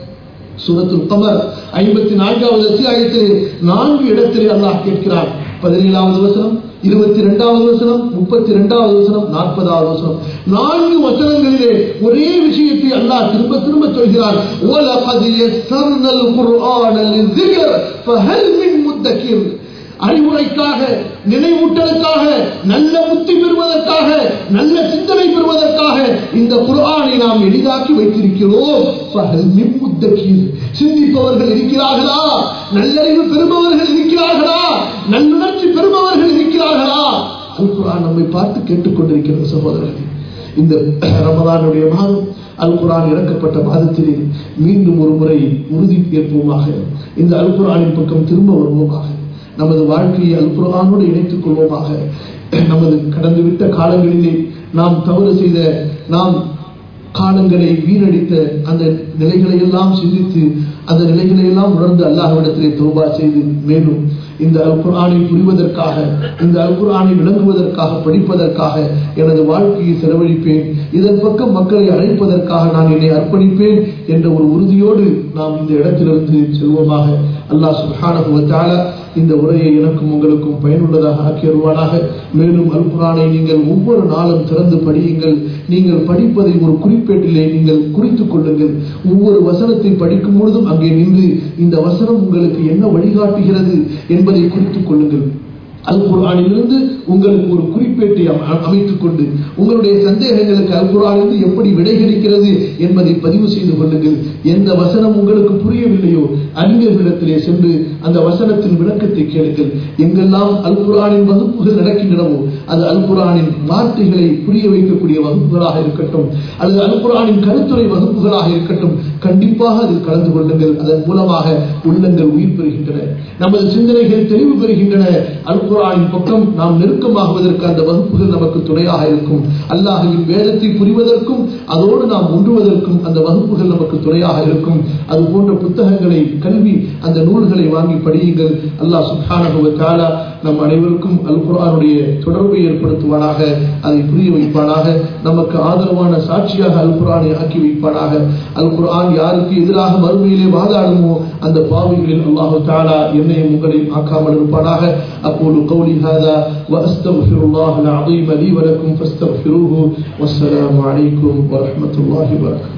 சூரத்துல் கமர் ஐம்பத்தி நான்காவது அத்தியாயத்தில் நான்கு இடத்திலே அல்லாஹ் கேட்கிறான் பதினேழாவது வசனம் இருபத்தி ரெண்டாவது வசனம் முப்பத்தி ரெண்டாவது வசனம் நாற்பதாவது வசனம் நான்கு வசனங்களிலே ஒரே விஷயத்தை அல்லாஹ் திரும்ப திரும்ப சொல்கிறான் وَلَقَدْ يَسَّرْنَا الْقُرْآنَ لِلذِّكْرِ فَهَلْ مِن مُدَّكِرٍ அறிவுரைக்காக நினைவூட்டலுக்காக நல்ல புத்தி பெறுவதற்காக நல்ல சிந்தனை பெறுவதற்காக இந்த குர்ஆனை நாம் எளிதாக்கி வைத்திருக்கிறோம் فَهَلْ مِن مُدَّكِرٍ சிந்திப்பவர்கள் இருக்கிறார்களா நல்லறிவு பெறுபவர்கள் இருக்கிறார்களா நல்லுணர்ச்சி பெறுபவர்கள் இருக்கிறார்களா அல் குர்ஆன் நம்மை பார்த்து கேட்டுக்கொண்டிருக்கிறது சகோதரர்களே இந்த ரமதானுடைய மாதம் அல் குர்ஆன் இறக்கப்பட்ட மாதத்திலே மீண்டும் ஒரு முறை உறுதி ஏற்போமாக இந்த அல் குர்ஆனின் பக்கம் திரும்ப வருவோமாக நமது வாழ்க்கையை அல் குர்ஆனோடு இணைத்துக் கொள்வோமாக நமது கடந்துவிட்ட காலங்களிலே நாம் தவறு செய்த நாம் காலங்களை வீணடித்த அந்த நிலைகளை எல்லாம் சிந்தித்து அந்த நிலைகளை எல்லாம் உணர்ந்து அல்லாஹ்விடத்திலே தௌபா செய்து மேலும் இந்த அல் குர்ஆனை புரிவதற்காக இந்த அல் குர்ஆனை விளங்குவதற்காக படிப்பதற்காக எனது வாழ்க்கையை செலவழிப்பேன் இதன் பக்கம் மக்களை அழைப்பதற்காக நான் என்னை அர்ப்பணிப்பேன் என்ற ஒரு உறுதியோடு நாம் இந்த இடத்திலிருந்து செல்வோமாக அல்லாஹ் சுப்ஹானஹு வ தஆலா இந்த உரையை எனக்கும் உங்களுக்கும் பயனுள்ளதாக ஆக்கி வருவானாக மேலும் அல் குர்ஆனை நீங்கள் ஒவ்வொரு நாளும் திறந்து படியுங்கள் நீங்கள் படிப்பதை ஒரு குறிப்பேட்டிலே நீங்கள் குறித்துக் கொள்ளுங்கள் ஒவ்வொரு வசனத்தை படிக்கும் பொழுதும் அங்கே நின்று இந்த வசனம் உங்களுக்கு என்ன வழிகாட்டுகிறது என்பதை குறித்துக் கொள்ளுங்கள் அல் குர்ஆனிலிருந்து உங்களுக்கு ஒரு குறிப்பேட்டை அம- அமைத்துக் கொண்டு உங்களுடைய சந்தேகங்களுக்கு அல் குர்ஆனிலிருந்து எப்படி விடை கிடைக்கிறது என்பதை பதிவு செய்து கொள்ளுங்கள் எந்த வசனம் உங்களுக்கு புரியவில்லையோ அறிஞர்களிடத்திலே சென்று அந்த வசனத்தின் விளக்கத்தை கேளுங்கள் எங்கெல்லாம் அல் குர்ஆனின் வகுப்புகள் நடக்கின்றனவோ அது அல் குர்ஆனின் வார்த்தைகளை புரிய வைக்கக்கூடிய வகுப்புகளாக இருக்கட்டும் அல்லது அல் குர்ஆனின் கருத்துரை வகுப்புகளாக இருக்கட்டும் கண்டிப்பாக அதில் கலந்து கொள்ளுங்கள் அதன் மூலமாக உள்ளங்கள் உயிர் பெறுகின்றன நமது சிந்தனைகள் தெளிவு பெறுகின்றன அல் குர்ஆனின் பக்கம் நாம் நெருக்கமாகுவதற்கு அந்த வகுப்புகள் நமக்கு துணையாக இருக்கும் அல்லாஹ்வின் வேதத்தை புரிவதற்கும் அதோடு நாம் ஒன்றுவதற்கும் அந்த வகுப்புகள் நமக்கு துணையாக இருக்கும் அது போன்ற புத்தகங்களை கல்வி அந்த நூல்களை வாங்கி படியுங்கள் அல்லாஹ் சுப்ஹானஹு வ தஆலா நம் அனைவருக்கும் அல் குர்ஆனுடைய தொடர்பை ஏற்படுத்துவானாக அதை புரிய வைப்பானாக நமக்கு ஆதரவான சாட்சியாக அல் குர்ஆனை ஆக்கி வைப்பானாக அல் குர்ஆன் யாருக்கு எதிராக மறுமையிலே வாதாடுமோ அந்த பாவிகளில் அல்லாஹு தஆலா என்னையும் உங்களையும் ஆக்காமல் இருப்பானாக அقول قولي هذا واستغفر الله العظيم لي ولكم فاستغفروه والسلام عليكم ورحمه الله وبركاته